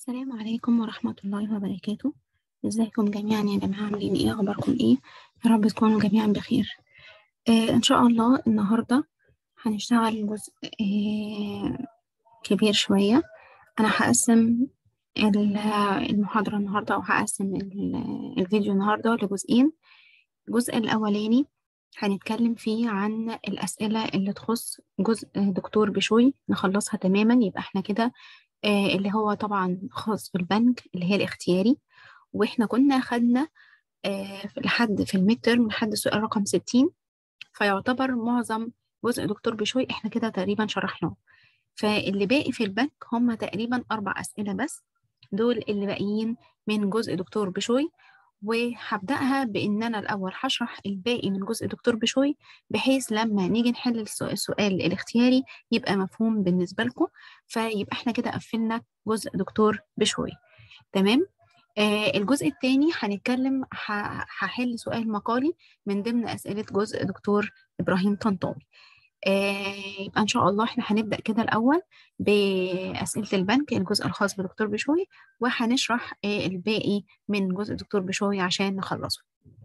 السلام عليكم ورحمة الله وبركاته ازيكم جميعا يا جماعة عاملين ايه اخباركم ايه يا رب تكونوا جميعا بخير آه ان شاء الله النهاردة هنشتغل جزء آه كبير شوية انا هقسم ال- المحاضرة النهاردة او هقسم ال- الفيديو النهاردة لجزئين الجزء الاولاني هنتكلم فيه عن الأسئلة اللي تخص جزء دكتور بشوي نخلصها تماما يبقى احنا كده آه، اللي هو طبعا خاص بالبنك اللي هي الاختياري واحنا كنا خدنا آه، لحد في الميد ترم لحد السؤال رقم 60 فيعتبر معظم جزء دكتور بشوي احنا كده تقريبا شرحناه فاللي باقي في البنك هم تقريبا أربع أسئلة بس دول اللي باقيين من جزء دكتور بشوي وهبدأها بإن أنا الأول هشرح الباقي من جزء دكتور بشوي بحيث لما نيجي نحل السؤ- السؤال الاختياري يبقى مفهوم بالنسبة لكم فيبقى احنا كده قفلنا جزء دكتور بشوي تمام آه الجزء الثاني هنتكلم ه- هحل سؤال مقالي من ضمن أسئلة جزء دكتور إبراهيم طنطاوي آه يبقى إن شاء الله احنا هنبدأ كده الأول بأسئلة البنك الجزء الخاص بدكتور بشوي وهنشرح آه الباقي من جزء دكتور بشوي عشان نخلصه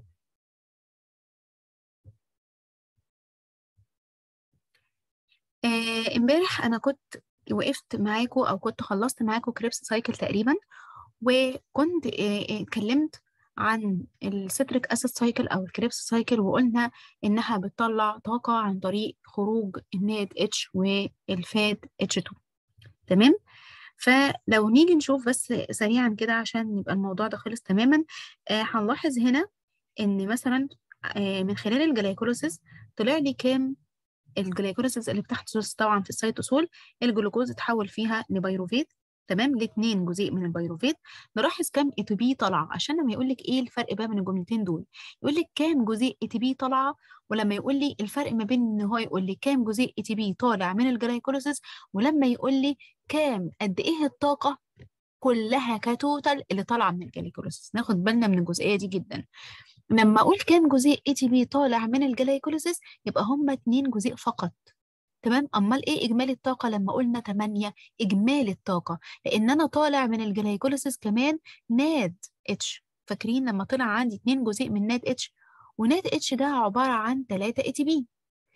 آه، امبارح انا كنت وقفت معاكم او كنت خلصت معاكم كريبس سايكل تقريبا وكنت آه، آه، اتكلمت عن الستريك اسيد سايكل او الكريبس سايكل وقلنا انها بتطلع طاقه عن طريق خروج الناد اتش والفاد اتش 2 تمام فلو نيجي نشوف بس سريعا كده عشان يبقى الموضوع ده خلص تماما آه، هنلاحظ هنا ان مثلا آه، من خلال الجلايكوليسيس طلع لي كام الجلايكوليسيس اللي بتحدث طبعا في السيتوسول الجلوكوز اتحول فيها لبيروفيت تمام لاثنين جزيء من البيروفيت نلاحظ كام اي تي بي طالعه عشان لما يقول لك ايه الفرق بقى من الجملتين دول يقول لك كام جزيء اي تي بي طالعه ولما يقول لي الفرق ما بين ان هو يقول لي كام جزيء اي تي بي طالع من الجلايكوليسيس ولما يقول لي كام قد ايه الطاقه كلها كتوتال اللي طالعه من الجلايكوليسيس ناخد بالنا من الجزئيه دي جدا لما اقول كام جزيء اي تي بي طالع من الجلايكوليسيس يبقى هم اتنين جزيء فقط تمام امال ايه اجمالي الطاقه لما قلنا 8 اجمالي الطاقه لان انا طالع من الجلايكوليسيس كمان ناد اتش فاكرين لما طلع عندي اتنين جزيء من ناد اتش وناد اتش ده عباره عن 3 اي تي بي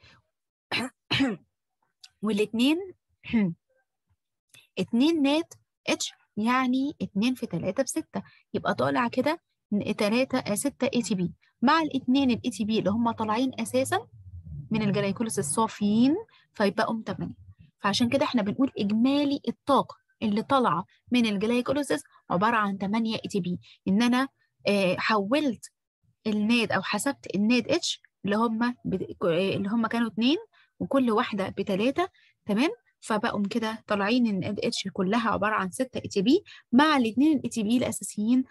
والاثنين اتنين نات اتش يعني اتنين في تلاتة بستة يبقى طالع كده تلاتة ستة اي تي بي مع الاتنين الاي تي بي اللي هم طالعين اساسا من الجلايكوليسيس الصافيين فيبقوا 8 فعشان كده احنا بنقول اجمالي الطاقة اللي طالعة من الجلايكوليسيس عبارة عن 8 اي تي بي ان انا آه حولت الناد او حسبت الناد اتش اللي هم بد... اللي هم كانوا اتنين وكل واحدة بتلاتة تمام فبقوا كده طالعين ان ال اتش كلها عباره عن 6 اي تي بي مع الاثنين الاي تي بي الاساسيين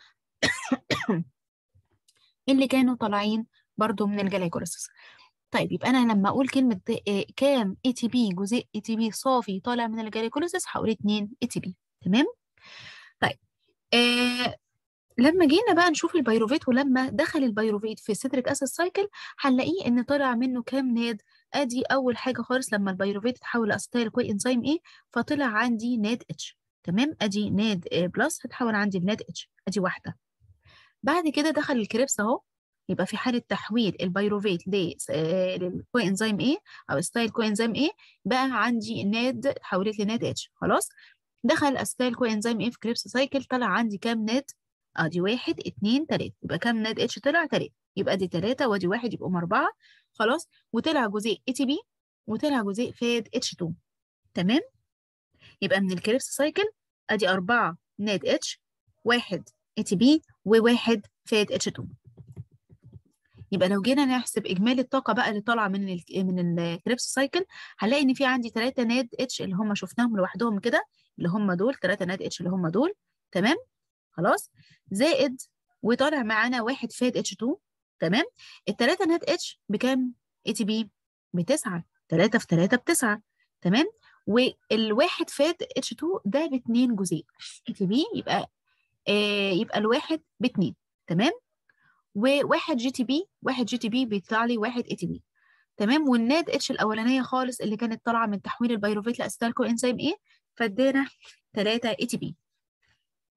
اللي كانوا طالعين برضو من الجلايكوليسيس طيب يبقى انا لما اقول كلمه آه، كام اي تي بي جزيء اي تي بي صافي طالع من الجلايكوليسيس هقول 2 اي تي بي تمام طيب آه لما جينا بقى نشوف البيروفيت ولما دخل البيروفيت في السيتريك اسيد سايكل هنلاقيه ان طلع منه كام ناد ادي اول حاجه خالص لما البيروفيت اتحول لاسيتايل كوي انزيم ايه فطلع عندي ناد اتش تمام ادي ناد آه، بلس هتحول عندي لناد اتش ادي واحده بعد كده دخل الكريبس اهو يبقى في حاله تحويل البيروفيت للكوي انزيم ايه او ستايل كوي انزيم ايه بقى عندي ناد اتحولت لناد اتش خلاص دخل اسيتايل كوي انزيم ايه في كريبس سايكل طلع عندي كام ناد ادي واحد اتنين تلاته يبقى كام ناد اتش طلع تلاته يبقى دي تلاته وادي واحد يبقوا اربعه خلاص وطلع جزيء اي تي بي وطلع جزيء فاد اتش 2 تمام يبقى من الكريبس سايكل ادي اربعه ناد اتش واحد اي تي بي وواحد فاد اتش 2 يبقى لو جينا نحسب اجمالي الطاقه بقى اللي طالعه من ال من الكريبس سايكل هنلاقي ان في عندي 3 ناد اتش اللي هم شفناهم لوحدهم كده اللي هم دول 3 ناد اتش اللي هم دول تمام خلاص زائد وطالع معانا واحد فاد اتش 2 تمام الثلاثه ناد اتش بكام اي تي بي بتسعه 3 في 3 بتسعه تمام والواحد فاد اتش 2 ده باتنين جزيء اي تي بي يبقى آه يبقى الواحد باتنين تمام وواحد جي تي بي واحد جي تي بي بيطلع لي واحد اي تي بي تمام والناد اتش الاولانيه خالص اللي كانت طالعه من تحويل البيروفيت لاسيتالكو انزيم ايه فادانا 3 اي تي بي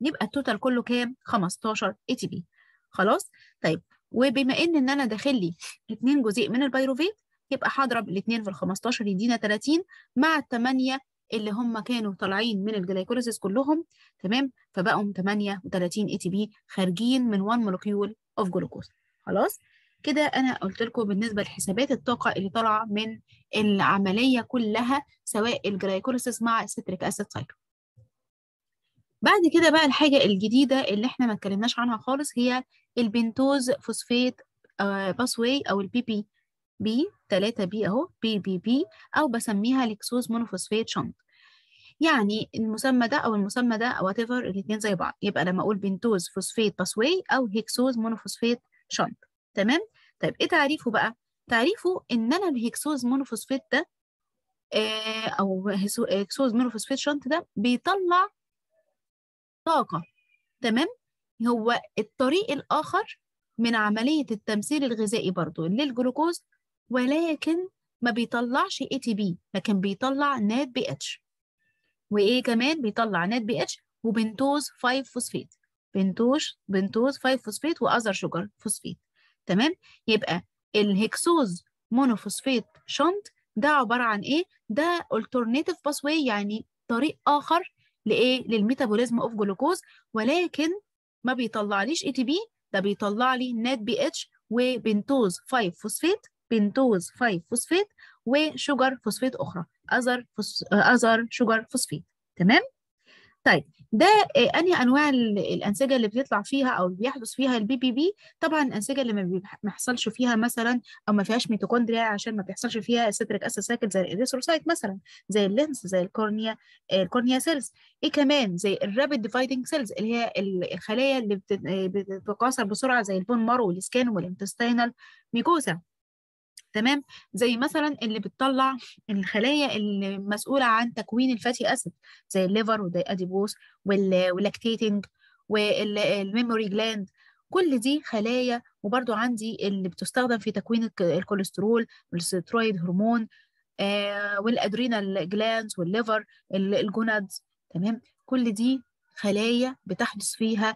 يبقى التوتال كله كام 15 اي تي بي خلاص طيب وبما ان ان انا داخل لي اتنين جزيء من البيروفيت يبقى هضرب الاثنين في ال 15 يدينا 30 مع الثمانيه اللي هم كانوا طالعين من الجلايكوليسيس كلهم تمام فبقوا 38 اي تي بي خارجين من 1 مولكيول اوف جلوكوز خلاص كده انا قلت لكم بالنسبه لحسابات الطاقه اللي طالعه من العمليه كلها سواء الجلايكوليسيس مع الستريك اسيد سايكل بعد كده بقى الحاجه الجديده اللي احنا ما اتكلمناش عنها خالص هي البنتوز فوسفات باسواي او البي بي بي 3 بي اهو بي بي بي او بسميها ليكسوز مونوفوسفات شنط يعني المسمى ده او المسمى ده او وات ايفر الاثنين زي بعض يبقى لما اقول بنتوز فوسفات باسواي او هيكسوز مونوفوسفات شنط تمام طيب ايه تعريفه بقى تعريفه ان انا الهيكسوز مونوفوسفات ده آه او هيكسوز مونوفوسفات شنط ده بيطلع طاقه تمام هو الطريق الاخر من عمليه التمثيل الغذائي برضو للجلوكوز ولكن ما بيطلعش اي تي بي لكن بيطلع نات بي اتش وايه كمان بيطلع نات بي اتش وبنتوز 5 فوسفات بنتوز بنتوز 5 فوسفات واذر شوجر فوسفات تمام يبقى الهكسوز مونوفوسفات شنط ده عباره عن ايه ده alternative pathway يعني طريق اخر لايه للميتابوليزم اوف جلوكوز ولكن ما بيطلعليش اي تي بي ده بيطلع لي نات بي اتش وبنتوز 5 فوسفات بنتوز 5 فوسفات وشجر فوسفات اخرى اذر فوس... اذر شجر فوسفات تمام طيب ده انهي انواع الانسجه اللي بيطلع فيها او اللي بيحدث فيها البي بي بي طبعا الانسجه اللي ما بيحصلش فيها مثلا او ما فيهاش ميتوكوندريا عشان ما بيحصلش فيها الستريك اسيد سايكل زي الاريثروسايت مثلا زي اللينس زي الكورنيا الكورنيا سيلز ايه كمان زي الرابيد ديفايدنج سيلز اللي هي الخلايا اللي بتتكاثر بسرعه زي البون مارو والسكان والانتستينال ميكوزا تمام زي مثلا اللي بتطلع الخلايا اللي مسؤوله عن تكوين الفاتي اسيد زي الليفر والاديبوس واللاكتيتنج والميموري جلاند كل دي خلايا وبرده عندي اللي بتستخدم في تكوين الكوليسترول والسترويد هرمون آه والادرينال جلاندز والليفر الجونادز تمام كل دي خلايا بتحدث فيها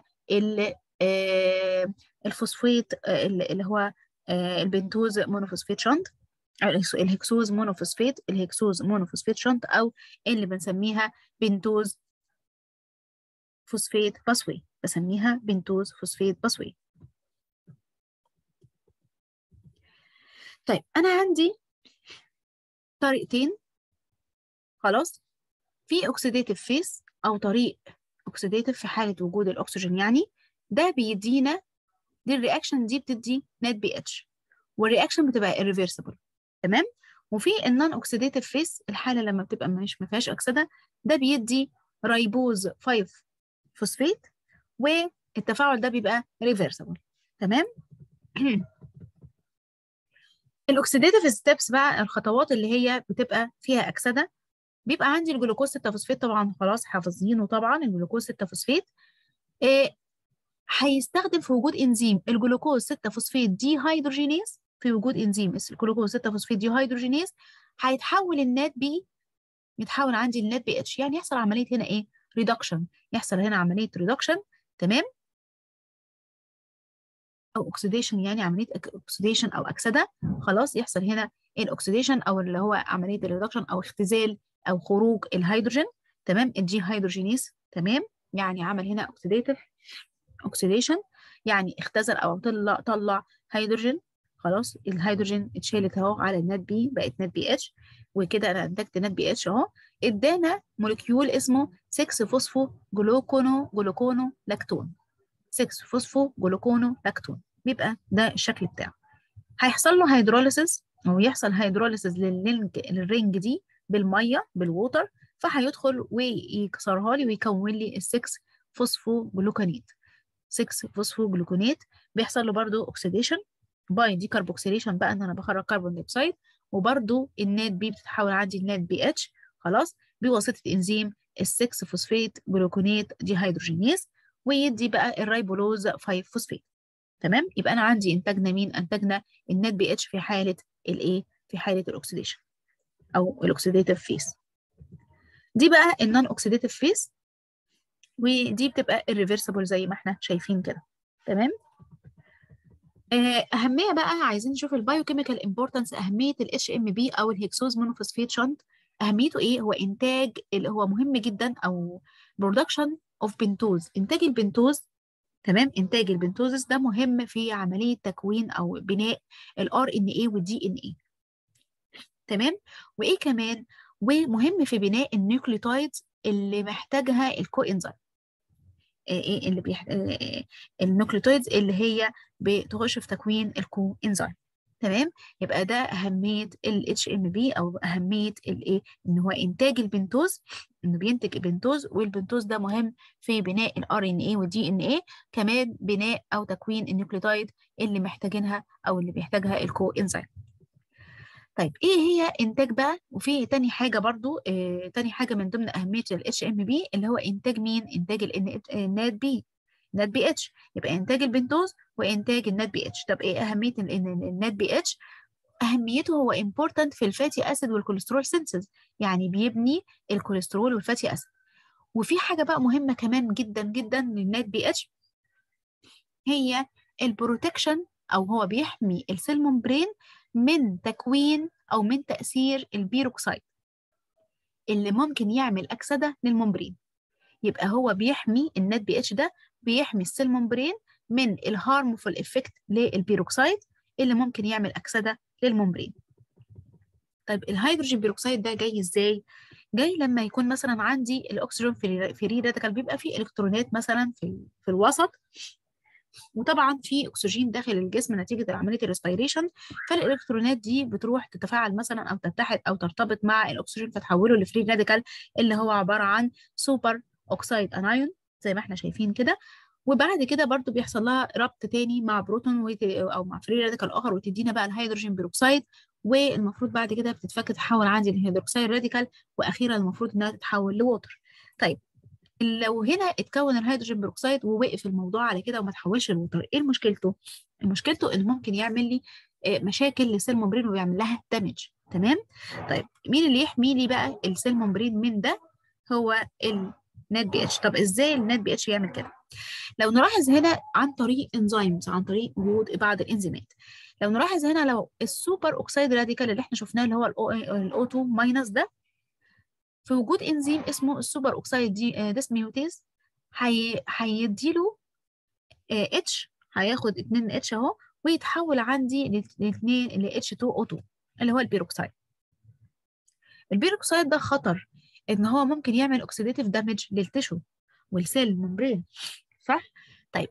آه الفوسفات آه اللي هو البنتوز مونوفوسفات شنط الهكسوز مونوفوسفات الهكسوز مونوفوسفات شنط او اللي بنسميها بنتوز فوسفات باسوي بسميها بنتوز فوسفات باسوي طيب انا عندي طريقتين خلاص في اوكسيديتيف فيس او طريق اوكسيديتيف في حاله وجود الاكسجين يعني ده بيدينا دي الرياكشن دي بتدي نت بي اتش والرياكشن بتبقى irreversible تمام وفي النون اوكسيديتيف فيس الحاله لما بتبقى مش ما فيهاش اكسده ده بيدي رايبوز 5 فوسفات والتفاعل ده بيبقى ريفرسبل تمام الاوكسيديتيف ستيبس بقى الخطوات اللي هي بتبقى فيها اكسده بيبقى عندي الجلوكوز 6 فوسفات طبعا خلاص حافظينه طبعا الجلوكوز 6 فوسفات إيه هيستخدم في وجود انزيم الجلوكوز 6 فوسفات دي هيدروجينيز في وجود انزيم الجلوكوز 6 فوسفات دي هيدروجينيز هيتحول النات بي يتحول عندي النات بي اتش يعني يحصل عمليه هنا ايه ريدكشن يحصل هنا عمليه ريدكشن تمام او اوكسيديشن يعني عمليه اوكسيديشن او اكسده خلاص يحصل هنا الاكسيديشن او اللي هو عمليه الريدكشن او اختزال او خروج الهيدروجين تمام الدي هيدروجينيز تمام يعني عمل هنا اوكسيديتيف اوكسيديشن يعني اختزل او طلع طلع هيدروجين خلاص الهيدروجين اتشالت اهو على النات بي بقت نات بي اتش وكده انا انتجت نات بي اتش اهو ادانا مولكيول اسمه 6 فوسفو جلوكونو جلوكونو لاكتون 6 فوسفو جلوكونو لاكتون بيبقى ده الشكل بتاعه هيحصل له هيدروليسيس او يحصل هيدروليسيس للرينج للرينج دي بالميه بالووتر فهيدخل ويكسرها لي ويكون لي ال 6 فوسفو جلوكونات 6 فوسفو جلوكونات بيحصل له برضه اوكسيديشن باي دي كاربوكسيليشن بقى ان انا بخرج كربون دايوكسيد وبرده النات بي بتتحول عندي النات بي اتش خلاص بواسطه انزيم ال6 فوسفات جلوكونات دي هيدروجينيز ويدي بقى الريبولوز 5 فوسفات تمام يبقى انا عندي انتجنا مين انتجنا النات بي اتش في حاله الايه في حاله الاكسيديشن او الاكسيديتيف فيس دي بقى النون اوكسيديتيف فيس ودي بتبقى irreversible زي ما احنا شايفين كده تمام أهمية بقى عايزين نشوف البايوكيميكال امبورتنس أهمية ال HMB أو الهيكسوز مونوفوسفيت شنت أهميته إيه؟ هو إنتاج اللي هو مهم جدا أو production of بنتوز إنتاج البنتوز تمام إنتاج البنتوزس ده مهم في عملية تكوين أو بناء ال RNA وال DNA تمام وإيه كمان؟ ومهم في بناء النيوكليوتايدز اللي محتاجها الكو انزيم ايه اللي بيح... النيوكليوتايدز اللي هي بتخش في تكوين الكو انزيم تمام يبقى ده اهميه ال HMB او اهميه الايه ان هو انتاج البنتوز انه بينتج البنتوز والبنتوز ده مهم في بناء ال RNA وال DNA كمان بناء او تكوين النيوكليوتايد اللي محتاجينها او اللي بيحتاجها الكو انزيم طيب ايه هي انتاج بقى وفي تاني حاجه برضو آه تاني حاجه من ضمن اهميه ال HMB اللي هو انتاج مين انتاج النات بي نات بي اتش يبقى انتاج البنتوز وانتاج النات بي اتش طب ايه اهميه النات بي اتش اهميته هو important في الفاتي اسيد والكوليسترول سينثيز يعني بيبني الكوليسترول والفاتي اسيد وفي حاجه بقى مهمه كمان جدا جدا للنات بي اتش هي البروتكشن او هو بيحمي السيل ممبرين من تكوين أو من تأثير البيروكسيد اللي ممكن يعمل أكسدة للممبرين يبقى هو بيحمي النت بي اتش ده بيحمي السيل ممبرين من الهارمفول افكت للبيروكسيد اللي ممكن يعمل أكسدة للممبرين طيب الهيدروجين بيروكسيد ده جاي ازاي؟ جاي لما يكون مثلا عندي الاكسجين فري راديكال بيبقى فيه الكترونات مثلا في في الوسط وطبعا في اكسجين داخل الجسم نتيجه عمليه الريسبيريشن فالالكترونات دي بتروح تتفاعل مثلا او تتحد او ترتبط مع الاكسجين فتحوله لفري راديكال اللي هو عباره عن سوبر اوكسايد انايون زي ما احنا شايفين كده وبعد كده برضو بيحصل لها ربط تاني مع بروتون او مع فري راديكال اخر وتدينا بقى الهيدروجين بيروكسيد والمفروض بعد كده بتتفك تتحول عندي الهيدروكسيد راديكال واخيرا المفروض انها تتحول لوتر طيب لو هنا اتكون الهيدروجين بيروكسيد ووقف الموضوع على كده وما تحولش لوتر ايه مشكلته مشكلته انه ممكن يعمل لي مشاكل للسيل ممبرين ويعمل لها دامج تمام طيب مين اللي يحمي لي بقى السيل ممبرين من ده هو النت بي اتش طب ازاي النت بي اتش يعمل كده لو نلاحظ هنا عن طريق انزيمز عن طريق وجود بعض الانزيمات لو نلاحظ هنا لو السوبر اوكسيد راديكال اللي احنا شفناه اللي هو الاوتو ماينس ده في وجود انزيم اسمه السوبر اوكسيد دي ديسميوتيز هيديله اتش هياخد 2 اتش اهو ويتحول عندي لاثنين ل اتش 2 او 2 اللي هو البيروكسيد البيروكسيد ده خطر ان هو ممكن يعمل اوكسيديتيف دامج للتشو والسيل ممبرين صح طيب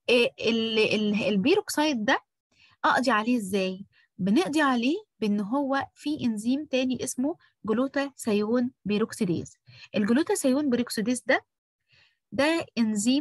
البيروكسيد ده اقضي عليه ازاي بنقضي عليه بان هو في انزيم تاني اسمه جلوتاثيون بيروكسيديز الجلوتاثيون بيروكسيديز ده ده انزيم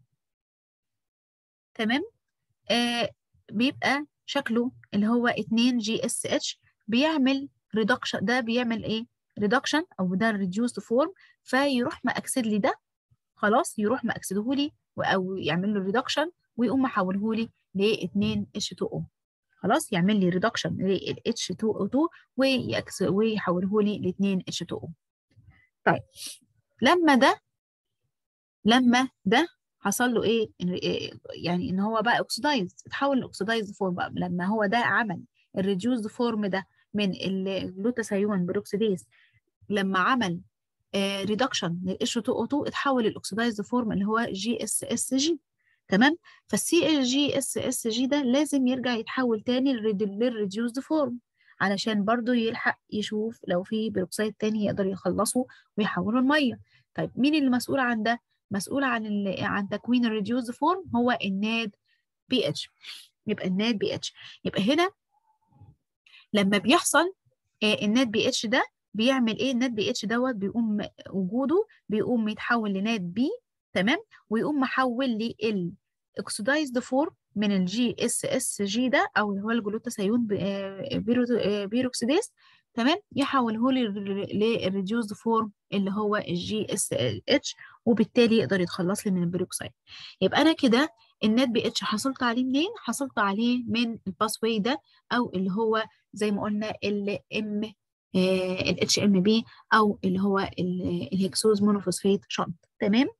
تمام آه بيبقى شكله اللي هو 2 جي اس اتش بيعمل ريدكشن ده بيعمل ايه ريدكشن او ده ريديوست فورم فيروح مأكسد لي ده خلاص يروح مأكسده لي او يعمل له ريدكشن ويقوم محوله لي ل 2 اتش 2 او خلاص يعمل لي ريدكشن لل H2O2 ويحوله لي ل 2 H2O طيب لما ده لما ده حصل له ايه يعني ان هو بقى اوكسيدايز اتحول لاوكسيدايز فورم بقى لما هو ده عمل الريديوزد فورم ده من الجلوتاثيون بروكسيديز لما عمل ريدكشن لل H2O2 اتحول للاوكسيدايز فورم اللي هو جي اس اس جي تمام فالسي ال جي اس اس جي ده لازم يرجع يتحول تاني للريديوزد فورم علشان برضو يلحق يشوف لو في بيروكسيد تاني يقدر يخلصه ويحوله الميه طيب مين اللي مسؤول عن ده مسؤول عن عن تكوين الريديوزد فورم هو الناد بي اتش يبقى الناد بي اتش يبقى هنا لما بيحصل الناد بي اتش ده بيعمل ايه الناد بي اتش دوت بيقوم وجوده بيقوم يتحول لناد بي تمام ويقوم محول لي الاكسدايزد فورم من الجي اس اس جي ده او اللي هو الجلوتاثيون بيروكسيديز تمام يحوله لي للريديوزد فورم اللي هو الجي اس اتش وبالتالي يقدر يتخلص لي من البيروكسيد يبقى انا كده النت بي اتش حصلت عليه منين حصلت عليه من الباس واي ده او اللي هو زي ما قلنا ال ام الاتش ام بي او اللي هو الهكسوز مونوفوسفيت شنط تمام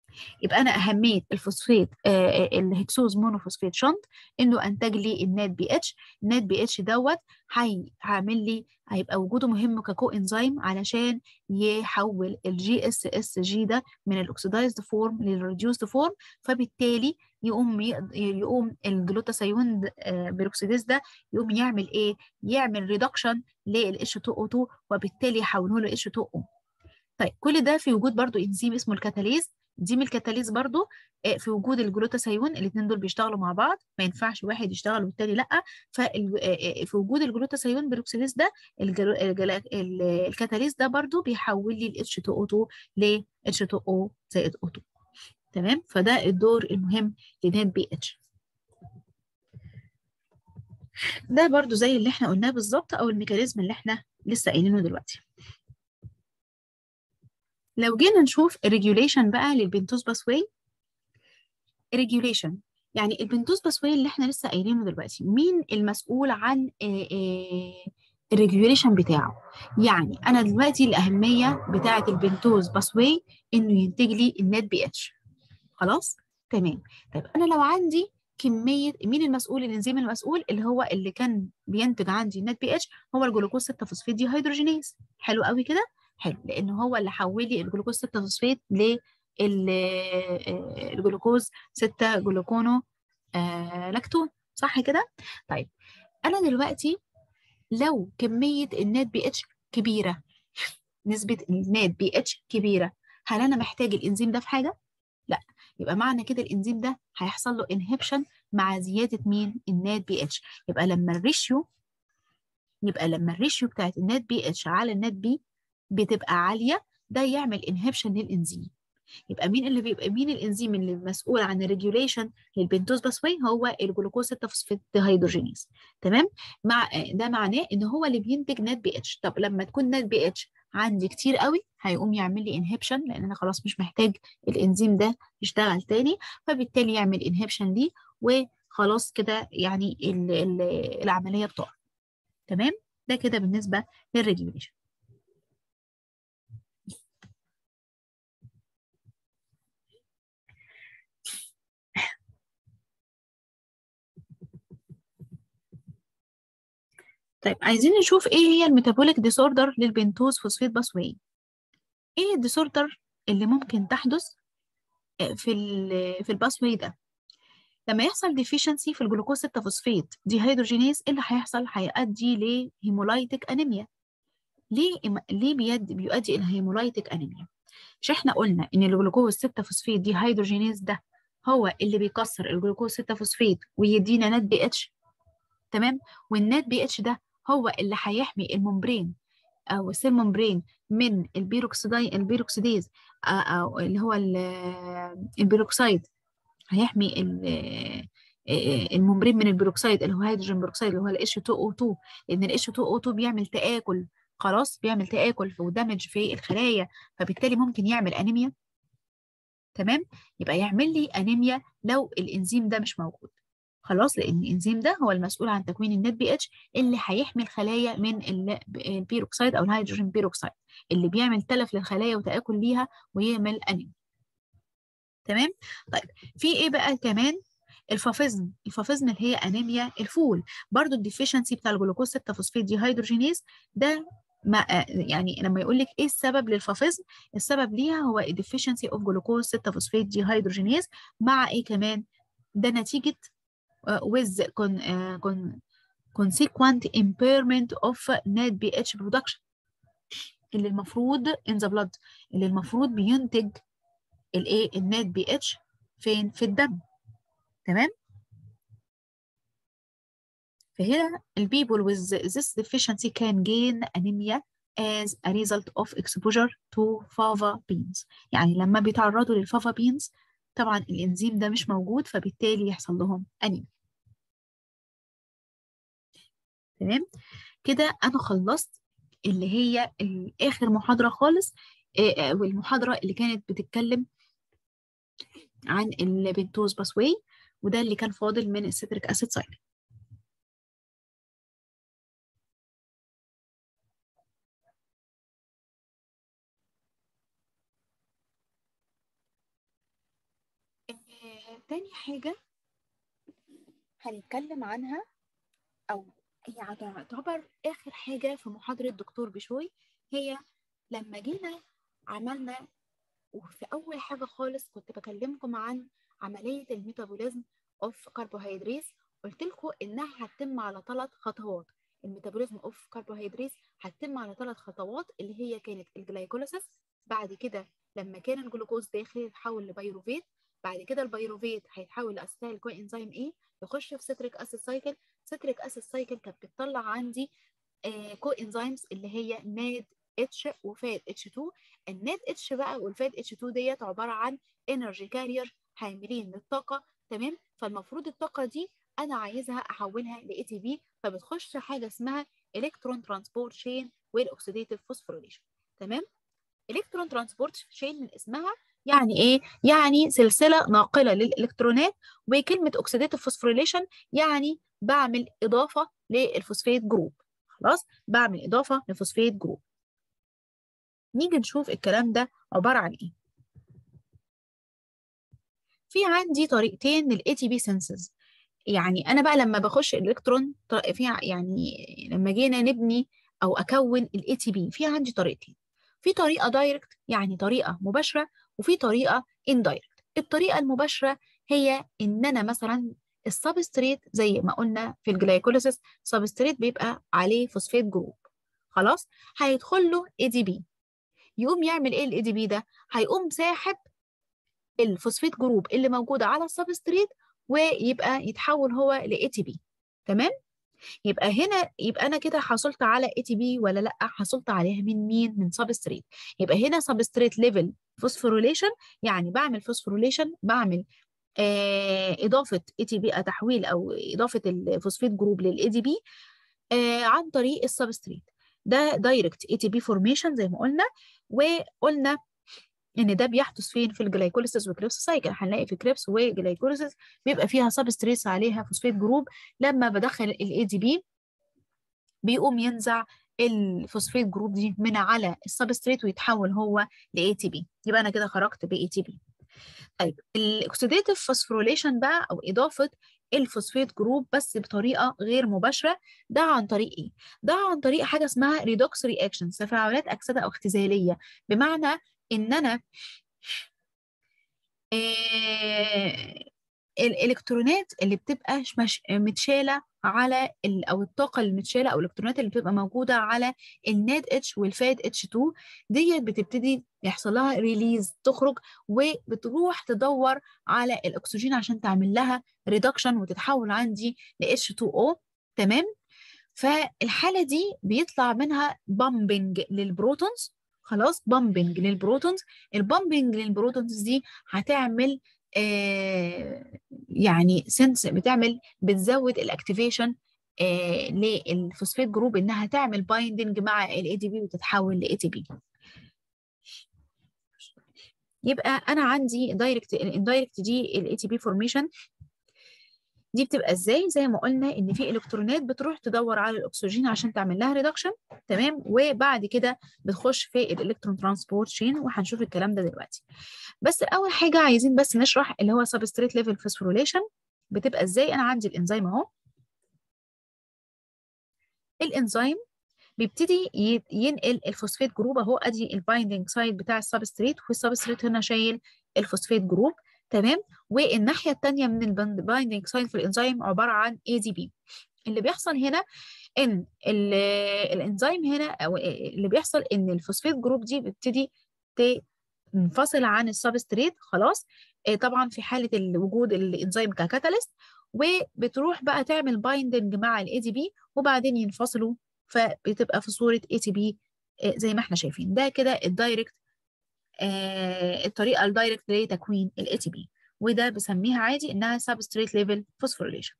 يبقى انا اهميه الفوسفات آه الهكسوز مونوفوسفات شنط انه انتج لي النات بي اتش النات بي اتش دوت هيعمل لي هيبقى وجوده مهم ككو انزيم علشان يحول الجي اس اس جي ده من الاكسدايزد فورم للريديوسد فورم فبالتالي يقوم يقوم الجلوتاثيون بيروكسيديز ده يقوم يعمل ايه؟ يعمل ريدكشن للاتش 2 او 2 وبالتالي يحوله ل اتش 2 او طيب كل ده في وجود برضو انزيم اسمه الكاتاليز انزيم الكاتاليز برضو في وجود الجلوتاثيون الاثنين دول بيشتغلوا مع بعض ما ينفعش واحد يشتغل والتاني لا ففي وجود الجلوتاثيون بيروكسيديز ده الكاتاليز ده برضو بيحول لي ال H2O2 ل H2O زائد O2 تمام فده الدور المهم لنات بي اتش ده برضو زي اللي احنا قلناه بالظبط او الميكانيزم اللي احنا لسه قايلينه دلوقتي لو جينا نشوف الريجوليشن بقى للبنتوز باسواي الريجوليشن يعني البنتوز باسواي اللي احنا لسه قايلينه دلوقتي مين المسؤول عن الريجوليشن بتاعه يعني انا دلوقتي الاهميه بتاعه البنتوز باسواي انه ينتج لي النت بي اتش خلاص تمام طيب انا لو عندي كميه مين المسؤول الانزيم المسؤول اللي هو اللي كان بينتج عندي النت بي اتش هو الجلوكوز 6 فوسفيد دي هيدروجينيز حلو قوي كده حلو لان هو اللي حول لي الجلوكوز 6 فوسفيت للجلوكوز 6 جلوكونو آه لاكتون صح كده طيب انا دلوقتي لو كميه النات بي اتش كبيره نسبه النات بي اتش كبيره هل انا محتاج الانزيم ده في حاجه لا يبقى معنى كده الانزيم ده هيحصل له انهبشن مع زياده مين النات بي اتش يبقى لما الريشيو يبقى لما الريشيو بتاعت النات بي اتش على النات بي بتبقى عاليه ده يعمل انهبشن للانزيم يبقى مين اللي بيبقى مين الانزيم اللي مسؤول عن الريجوليشن للبنتوز باسواي هو الجلوكوز 6 فوسفات ديهيدروجينيز تمام مع ده معناه ان هو اللي بينتج نات بي اتش طب لما تكون نات بي اتش عندي كتير قوي هيقوم يعمل لي انهبشن لان انا خلاص مش محتاج الانزيم ده يشتغل تاني فبالتالي يعمل انهبشن ليه وخلاص كده يعني ال ال العمليه بتقع تمام ده كده بالنسبه للريجوليشن طيب عايزين نشوف ايه هي الميتابوليك ديسوردر للبنتوز فوسفيت باسواي ايه الديسوردر اللي ممكن تحدث في ال في الباسواي ده لما يحصل ديفيشنسي في الجلوكوز 6 فوسفيت ديهيدروجينيز ايه اللي هيحصل هيؤدي لهيمولايتيك انيميا ليه ليه بيد بيؤدي الى هيمولايتيك انيميا مش احنا قلنا ان الجلوكوز 6 فوسفيت ديهيدروجينيز ده هو اللي بيكسر الجلوكوز 6 فوسفيت ويدينا نت بي اتش تمام والنت بي اتش ده هو اللي هيحمي الممبرين او السيل ممبرين من البيروكسيداي البيروكسيديز او اللي هو البيروكسيد هيحمي الممبرين من البيروكسيد اللي هو هيدروجين بيروكسيد اللي هو ال H2O2 لان ال H2O2 بيعمل تآكل خلاص بيعمل تآكل ودمج في الخلايا فبالتالي ممكن يعمل انيميا تمام يبقى يعمل لي انيميا لو الانزيم ده مش موجود خلاص لان الانزيم ده هو المسؤول عن تكوين النت بي اتش اللي هيحمي الخلايا من البيروكسيد او الهيدروجين بيروكسيد اللي بيعمل تلف للخلايا وتاكل ليها ويعمل انيميا تمام طيب في ايه بقى كمان الفافيزم الفافيزم اللي هي انيميا الفول برضو الديفيشنسي بتاع الجلوكوز 6 فوسفيت ديهيدروجينيز ده ما يعني لما يقول لك ايه السبب للفافيزم السبب ليها هو الديفيشنسي اوف جلوكوز 6 فوسفيت ديهيدروجينيز مع ايه كمان ده نتيجه with con, uh, con, consequent impairment of net BH production اللي المفروض in the blood اللي المفروض بينتج الايه النت بي اتش فين في الدم تمام فهنا ال people with this deficiency can gain anemia as a result of exposure to fava beans يعني لما بيتعرضوا للفافا beans طبعا الانزيم ده مش موجود فبالتالي يحصل لهم انيميا تمام كده انا خلصت اللي هي اخر محاضره خالص والمحاضره اللي كانت بتتكلم عن البنتوز باسواي وده اللي كان فاضل من السيتريك اسيد سايكل آه، تاني حاجة هنتكلم عنها أو هي تعتبر آخر حاجة في محاضرة دكتور بشوي هي لما جينا عملنا وفي أول حاجة خالص كنت بكلمكم عن عملية الميتابوليزم اوف كربوهيدرات قلت لكم إنها هتتم على ثلاث خطوات الميتابوليزم اوف كربوهيدرات هتتم على ثلاث خطوات اللي هي كانت الجلايكوليسيس بعد كده لما كان الجلوكوز داخل يتحول لبيروفيت بعد كده البيروفيت هيتحول لاسيتايل كو انزيم ايه يخش في ستريك اسيد سايكل ستريك اسيد سايكل كانت بتطلع عندي آه كو انزيمز اللي هي ناد اتش وفاد اتش 2 الناد اتش بقى والفاد اتش 2 ديت عباره عن انرجي كارير حاملين للطاقه تمام فالمفروض الطاقه دي انا عايزها احولها ل اي تي بي فبتخش حاجه اسمها الكترون ترانسبورت شين والاكسيديتيف فوسفوريليشن تمام الكترون ترانسبورت شين من اسمها يعني ايه يعني سلسله ناقله للالكترونات وكلمه اوكسيديتيف فوسفوريليشن يعني بعمل اضافه للفوسفات جروب خلاص بعمل اضافه لفوسفات جروب نيجي نشوف الكلام ده عباره عن ايه في عندي طريقتين للاي تي بي سينسز يعني انا بقى لما بخش الالكترون في يعني لما جينا نبني او اكون الاي تي بي في عندي طريقتين في طريقه دايركت يعني طريقه مباشره وفي طريقه اندايركت الطريقه المباشره هي ان انا مثلا السبستريت زي ما قلنا في الجلايكوليسيس سبستريت بيبقى عليه فوسفات جروب خلاص هيدخل له اي دي بي يقوم يعمل ايه الاي دي بي ده هيقوم ساحب الفوسفات جروب اللي موجوده على السبستريت ويبقى يتحول هو ل اي تي بي تمام يبقى هنا يبقى انا كده حصلت على اي تي بي ولا لا حصلت عليها من مين من سبستريت يبقى هنا سبستريت ليفل فوسفوريليشن يعني بعمل فوسفوريليشن بعمل آه اضافه اي تي بي تحويل او اضافه الفوسفيت جروب للاي دي بي آه عن طريق السبستريت ده دايركت اي تي بي فورميشن زي ما قلنا وقلنا ان ده بيحدث فين في الجلايكوليسيس وكريبس سايكل هنلاقي في كريبس وجلايكوليسيس بيبقى فيها سبستريس عليها فوسفات جروب لما بدخل الاي دي بي بيقوم ينزع الفوسفات جروب دي من على السبستريت ويتحول هو لاي تي بي يبقى انا كده خرجت باي تي بي طيب الاكسيديتيف فوسفوريليشن بقى او اضافه الفوسفات جروب بس بطريقه غير مباشره ده عن طريق ايه ده عن طريق حاجه اسمها ريدوكس رياكشن تفاعلات اكسده او اختزاليه بمعنى ان انا آه الالكترونات اللي بتبقى مش متشاله على او الطاقه اللي متشاله او الالكترونات اللي بتبقى موجوده على الناد اتش والفاد اتش 2 ديت بتبتدي يحصل لها ريليز تخرج وبتروح تدور على الاكسجين عشان تعمل لها ريدكشن وتتحول عندي ل H2O تمام فالحاله دي بيطلع منها بامبنج للبروتونز خلاص بامبنج للبروتونز البامبنج للبروتونز دي هتعمل آه يعني سنس بتعمل بتزود الاكتيفيشن آه للفوسفات جروب انها تعمل بايندنج مع الاي دي بي وتتحول لاي تي بي يبقى انا عندي دايركت الاندايركت دي الاي تي بي فورميشن دي بتبقى ازاي زي ما قلنا ان في الكترونات بتروح تدور على الاكسجين عشان تعمل لها ريدكشن تمام وبعد كده بتخش في الالكترون ترانسبورت شين وهنشوف الكلام ده دلوقتي بس اول حاجه عايزين بس نشرح اللي هو سبستريت ليفل فوسفوريليشن بتبقى ازاي انا عندي الانزيم اهو الانزيم بيبتدي ينقل الفوسفات جروب اهو ادي البايندنج سايد بتاع السبستريت والسبستريت هنا شايل الفوسفات جروب تمام والناحيه الثانيه من البايندنج سايد في الانزيم عباره عن اي دي بي اللي بيحصل هنا ان الانزيم هنا او اللي بيحصل ان الفوسفات جروب دي بتبتدي تنفصل عن السبستريت خلاص طبعا في حاله وجود الانزيم ككاتاليست وبتروح بقى تعمل بايندنج مع الاي دي بي وبعدين ينفصلوا فبتبقى في صوره اي تي بي زي ما احنا شايفين ده كده الدايركت آه الطريقه الدايركت لتكوين الاي تي بي وده بسميها عادي انها سبستريت ليفل فوسفوريليشن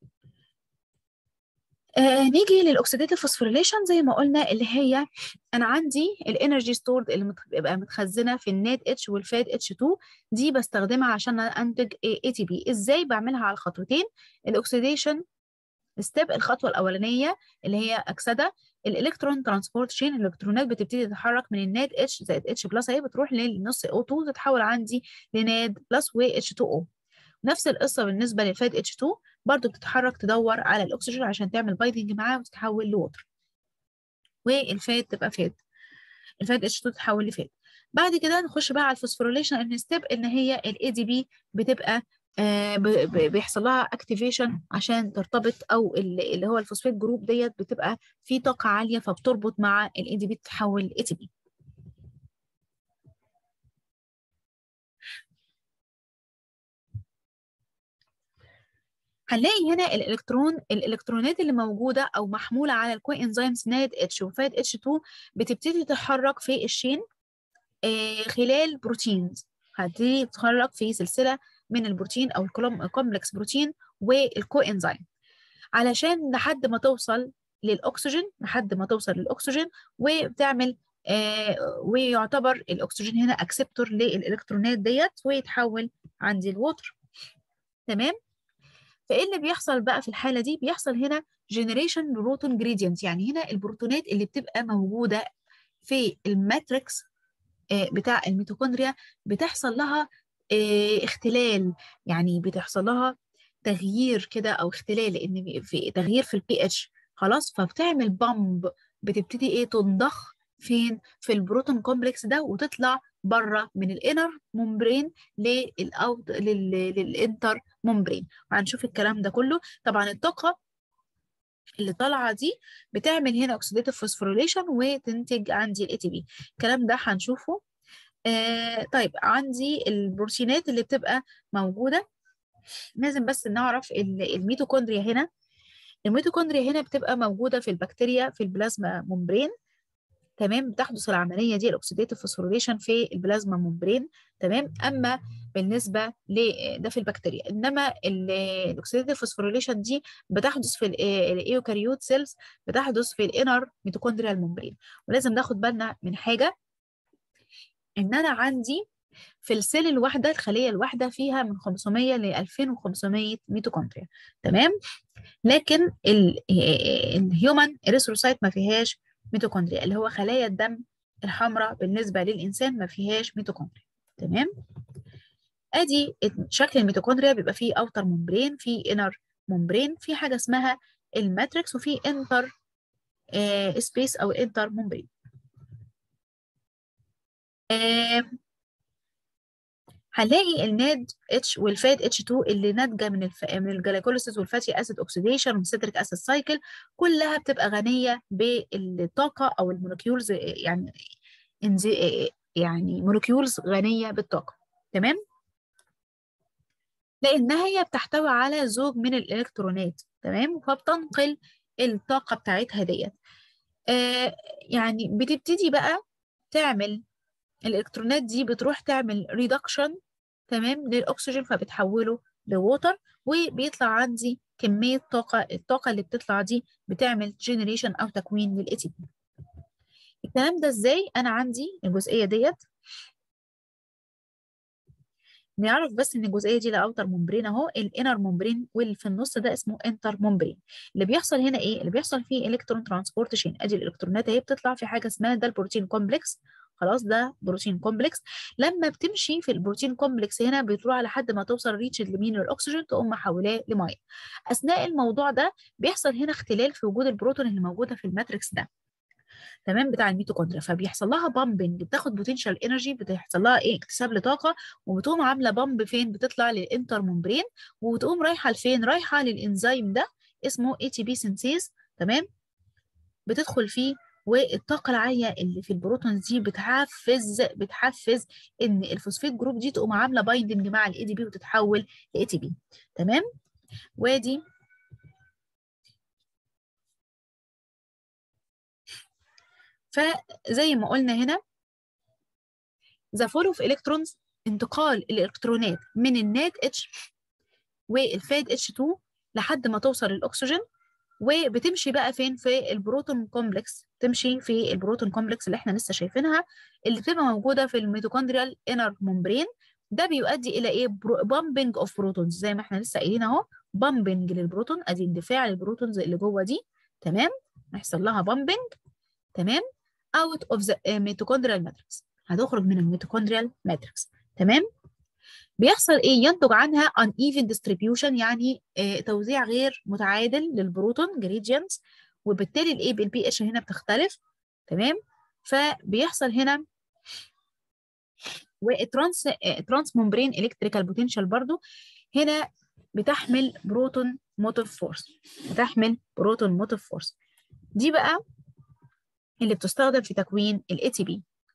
آه نيجي للاكسيديتيف فوسفوريليشن زي ما قلنا اللي هي انا عندي الانرجي ستورد اللي بتبقى متخزنه في الناد اتش والفاد اتش 2 دي بستخدمها عشان انتج اي تي بي ازاي بعملها على خطوتين الاكسيديشن ستيب الخطوه الاولانيه اللي هي اكسده الالكترون ترانسبورت شين الالكترونات بتبتدي تتحرك من الناد اتش زائد اتش بلس اهي بتروح للنص او 2 تتحول عندي لناد بلس و اتش 2 او نفس القصه بالنسبه للفات اتش 2 برضو بتتحرك تدور على الاكسجين عشان تعمل بايندنج معاه وتتحول لوتر والفات تبقى فات الفات اتش 2 تتحول لفات بعد كده نخش بقى على الفوسفوريليشن ستيب ان هي الاي دي بي بتبقى آه بيحصل لها اكتيفيشن عشان ترتبط او اللي هو الفوسفات جروب ديت بتبقى في طاقه عاليه فبتربط مع الاي دي بي تتحول لاي تي بي هنلاقي هنا الالكترون الالكترونات اللي موجوده او محموله على الكو انزيمز ناد اتش وفات اتش 2 بتبتدي تتحرك في الشين آه خلال بروتينز هتبتدي تتحرك في سلسله من البروتين او الكومبلكس بروتين والكو انزيم علشان لحد ما توصل للاكسجين لحد ما توصل للاكسجين وبتعمل آه ويعتبر الاكسجين هنا اكسبتور للالكترونات ديت ويتحول عندي الوتر تمام فايه اللي بيحصل بقى في الحاله دي بيحصل هنا جنريشن بروتون جريدينت يعني هنا البروتونات اللي بتبقى موجوده في الماتريكس بتاع الميتوكوندريا بتحصل لها اختلال يعني بتحصل لها تغيير كده او اختلال لان في تغيير في البي اتش خلاص فبتعمل بامب بتبتدي ايه تنضخ فين في البروتون كومبلكس ده وتطلع بره من الانر مومبرين للاوت للانتر مومبرين وهنشوف الكلام ده كله طبعا الطاقه اللي طالعه دي بتعمل هنا اوكسيديتيف فوسفوريليشن وتنتج عندي الاي تي بي الكلام ده هنشوفه آه طيب عندي البروتينات اللي بتبقى موجوده لازم بس نعرف الميتوكوندريا هنا الميتوكوندريا هنا بتبقى موجوده في البكتيريا في البلازما مومبرين تمام بتحدث العمليه دي الاكسيديتيف فوسفوريليشن في البلازما مومبرين تمام اما بالنسبه ل ده في البكتيريا انما الاكسيديتيف فوسفوريليشن دي بتحدث في الايوكاريوت سيلز بتحدث في الانر ميتوكوندريال مومبرين ولازم ناخد بالنا من حاجه ان انا عندي في السيل الواحده الخليه الواحده فيها من 500 ل 2500 ميتوكوندريا تمام لكن الهيومن اريثروسايت ما فيهاش ميتوكوندريا اللي هو خلايا الدم الحمراء بالنسبه للانسان ما فيهاش ميتوكوندريا تمام ادي شكل الميتوكوندريا بيبقى فيه اوتر مومبرين في انر مومبرين في حاجه اسمها الماتريكس وفي انتر آه سبيس او انتر مومبرين آه هنلاقي الناد اتش والفات اتش 2 اللي ناتجه من الف... من الجلايكوليسيس والفاتي اسيد اوكسيديشن والسيتريك اسيد سايكل كلها بتبقى غنيه بالطاقه او المولكيولز يعني انزي... يعني مولكيولز غنيه بالطاقه تمام لانها هي بتحتوي على زوج من الالكترونات تمام فبتنقل الطاقه بتاعتها ديت آه يعني بتبتدي بقى تعمل الالكترونات دي بتروح تعمل ريدكشن تمام للاكسجين فبتحوله لووتر وبيطلع عندي كميه طاقه الطاقه اللي بتطلع دي بتعمل جنريشن او تكوين للاي تي بي الكلام ده ازاي انا عندي الجزئيه ديت نعرف بس ان الجزئيه دي لاوتر مومبرين اهو الانر مومبرين واللي في النص ده اسمه انتر مومبرين اللي بيحصل هنا ايه اللي بيحصل فيه الكترون ترانسبورت شين ادي الالكترونات اهي بتطلع في حاجه اسمها ده البروتين كومبلكس خلاص ده بروتين كومبلكس لما بتمشي في البروتين كومبلكس هنا بتروح لحد ما توصل ريتش اليمين للاكسجين تقوم محولاه لميه اثناء الموضوع ده بيحصل هنا اختلال في وجود البروتون اللي موجوده في الماتريكس ده تمام بتاع الميتوكوندريا فبيحصل لها بامبنج بتاخد بوتنشال انرجي بتحصل لها ايه اكتساب لطاقه وبتقوم عامله بامب فين بتطلع للانتر مومبرين وبتقوم رايحه لفين رايحه للانزيم ده اسمه اي تي بي سينثيز تمام بتدخل فيه والطاقه العاليه اللي في البروتونز دي بتحفز بتحفز ان الفوسفيت جروب دي تقوم عامله بايندنج مع الاي دي بي وتتحول لاي تي بي تمام وادي فزي ما قلنا هنا ذا فول اوف الكترونز انتقال الالكترونات من النات اتش والفاد اتش 2 لحد ما توصل للاكسجين وبتمشي بقى فين في البروتون كومبلكس تمشي في البروتون كومبلكس اللي احنا لسه شايفينها اللي بتبقى موجوده في الميتوكوندريال انر مومبرين ده بيؤدي الى ايه بامبنج اوف بروتونز زي ما احنا لسه قايلين اهو بامبنج للبروتون ادي اندفاع للبروتونز اللي جوه دي تمام هيحصل لها بامبنج تمام اوت اوف ذا ميتوكوندريال ماتريكس هتخرج من الميتوكوندريال ماتريكس تمام بيحصل ايه ينتج عنها uneven distribution يعني آه توزيع غير متعادل للبروتون gradients وبالتالي الايه البي اتش هنا بتختلف تمام فبيحصل هنا والترانس ترانس ممبرين الكتريكال بوتنشال برضو هنا بتحمل بروتون موتيف فورس بتحمل بروتون موتيف فورس دي بقى اللي بتستخدم في تكوين ال ATP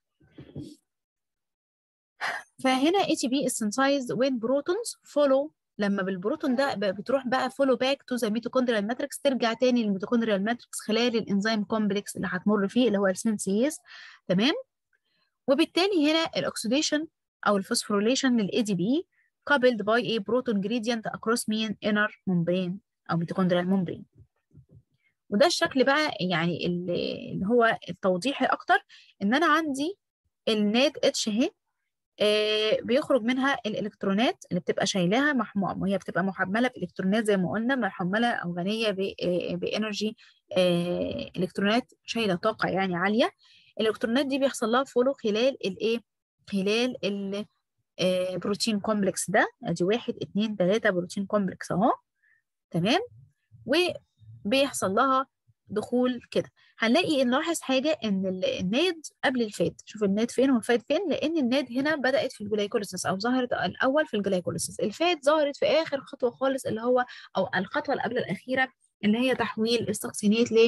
فهنا ATP is synthesized when protons follow لما بالبروتون ده بتروح بقى follow back to the mitochondrial matrix ترجع تاني للميتوكوندريال ماتريكس خلال الانزيم كومبلكس اللي هتمر فيه اللي هو السنسيز تمام وبالتالي هنا الاكسيديشن او الفوسفوريليشن للاي دي بي coupled by a proton gradient across mean inner membrane او mitochondrial membrane وده الشكل بقى يعني اللي هو التوضيحي اكتر ان انا عندي الناد اتش اهي آه بيخرج منها الالكترونات اللي بتبقى شايلاها محمومه هي بتبقى محمله بالكترونات زي ما قلنا محمله او غنيه بانرجي آه الكترونات شايله طاقه يعني عاليه الالكترونات دي بيحصل لها فولو خلال الايه خلال البروتين كومبلكس ده ادي واحد اتنين تلاته بروتين كومبلكس اهو تمام وبيحصل لها دخول كده هنلاقي ان نلاحظ حاجه ان الناد قبل الفات شوف الناد فين والفات فين لان الناد هنا بدات في الجلايكوليسيس او ظهرت الاول في الجلايكوليسيس الفات ظهرت في اخر خطوه خالص اللي هو او الخطوه اللي قبل الاخيره اللي هي تحويل السكسينيت ل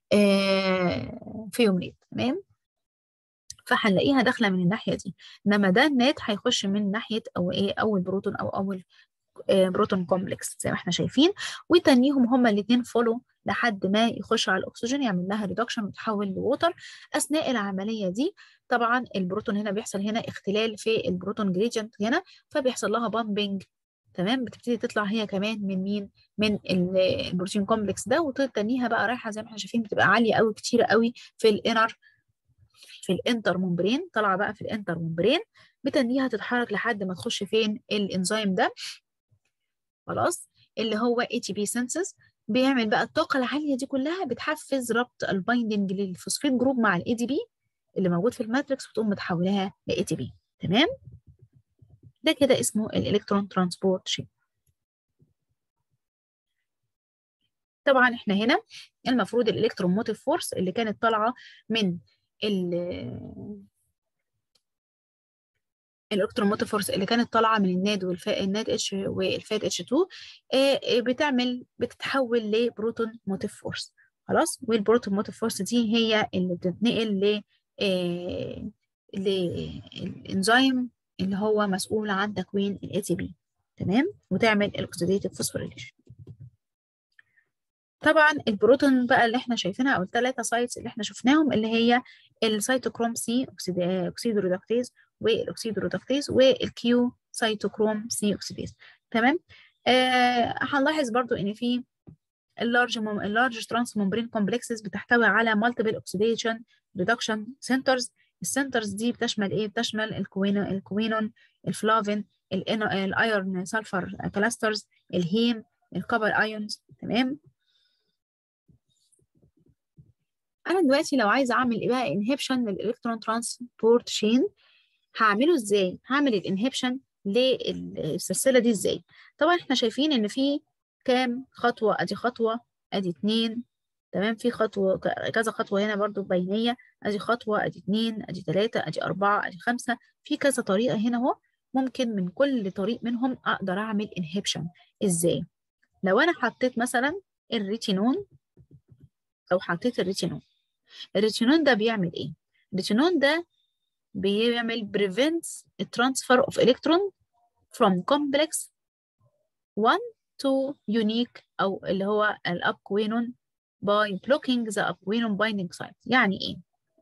آه فيومنيت تمام فهنلاقيها داخله من الناحيه دي انما ده النات هيخش من ناحيه او ايه اول بروتون او اول بروتون كومبلكس زي ما احنا شايفين وتنيهم هما الاثنين فولو لحد ما يخش على الاكسجين يعمل لها ريدكشن وتحول لووتر اثناء العمليه دي طبعا البروتون هنا بيحصل هنا اختلال في البروتون جريدينت هنا فبيحصل لها بامبنج تمام بتبتدي تطلع هي كمان من مين من البروتين كومبلكس ده وتنيها بقى رايحه زي ما احنا شايفين بتبقى عاليه قوي كتيره قوي في الانر في الانتر ممبرين طالعه بقى في الانتر ممبرين بتنيها تتحرك لحد ما تخش فين الانزيم ده خلاص اللي هو اي تي بي سينسز بيعمل بقى الطاقه العاليه دي كلها بتحفز ربط البايندنج للفوسفيت جروب مع الاي دي بي اللي موجود في الماتريكس وتقوم متحولها لاي تي بي تمام ده كده اسمه الالكترون ترانسبورت شين طبعا احنا هنا المفروض الالكترون موتيف فورس اللي كانت طالعه من الالكترون موتيف فورس اللي كانت طالعه من الناد والفا الناد اتش والفات اتش 2 بتعمل بتتحول لبروتون موتيف فورس خلاص والبروتون موتيف فورس دي هي اللي بتتنقل ل للانزيم اللي هو مسؤول عن تكوين الاي تي بي تمام وتعمل الاكسيديتيف فوسفوريليشن طبعا البروتون بقى اللي احنا شايفينها او الثلاثه سايتس اللي احنا شفناهم اللي هي السيتوكروم سي اوكسيدو ريدكتيز والاكسيدو ريدكتيز والكيو سيتوكروم سي اوكسيديز تمام آه هنلاحظ برضو ان في اللارج مم... اللارج ترانس ممبرين كومبلكسز بتحتوي على مالتيبل اوكسيديشن ريدكشن سنترز السنترز دي بتشمل ايه بتشمل الكوينون الكوينون الفلافين الايرون سلفر كلاسترز الهيم الكبر ايونز تمام انا دلوقتي لو عايزه اعمل ايه بقى انهبشن للالكترون ترانسبورت شين هعمله ازاي هعمل الانهبشن للسلسله دي ازاي طبعا احنا شايفين ان في كام خطوه ادي خطوه ادي اتنين تمام في خطوه كذا خطوه هنا برضو بينيه ادي خطوه ادي اتنين ادي تلاته ادي اربعه ادي خمسه في كذا طريقه هنا اهو ممكن من كل طريق منهم اقدر اعمل انهبشن ازاي لو انا حطيت مثلا الريتينون او حطيت الريتينون الريتينون ده بيعمل ايه الريتينون ده بيعمل prevents the transfer of electron from complex 1 to unique او اللي هو الابكوينون by blocking the upquinone binding site يعني ايه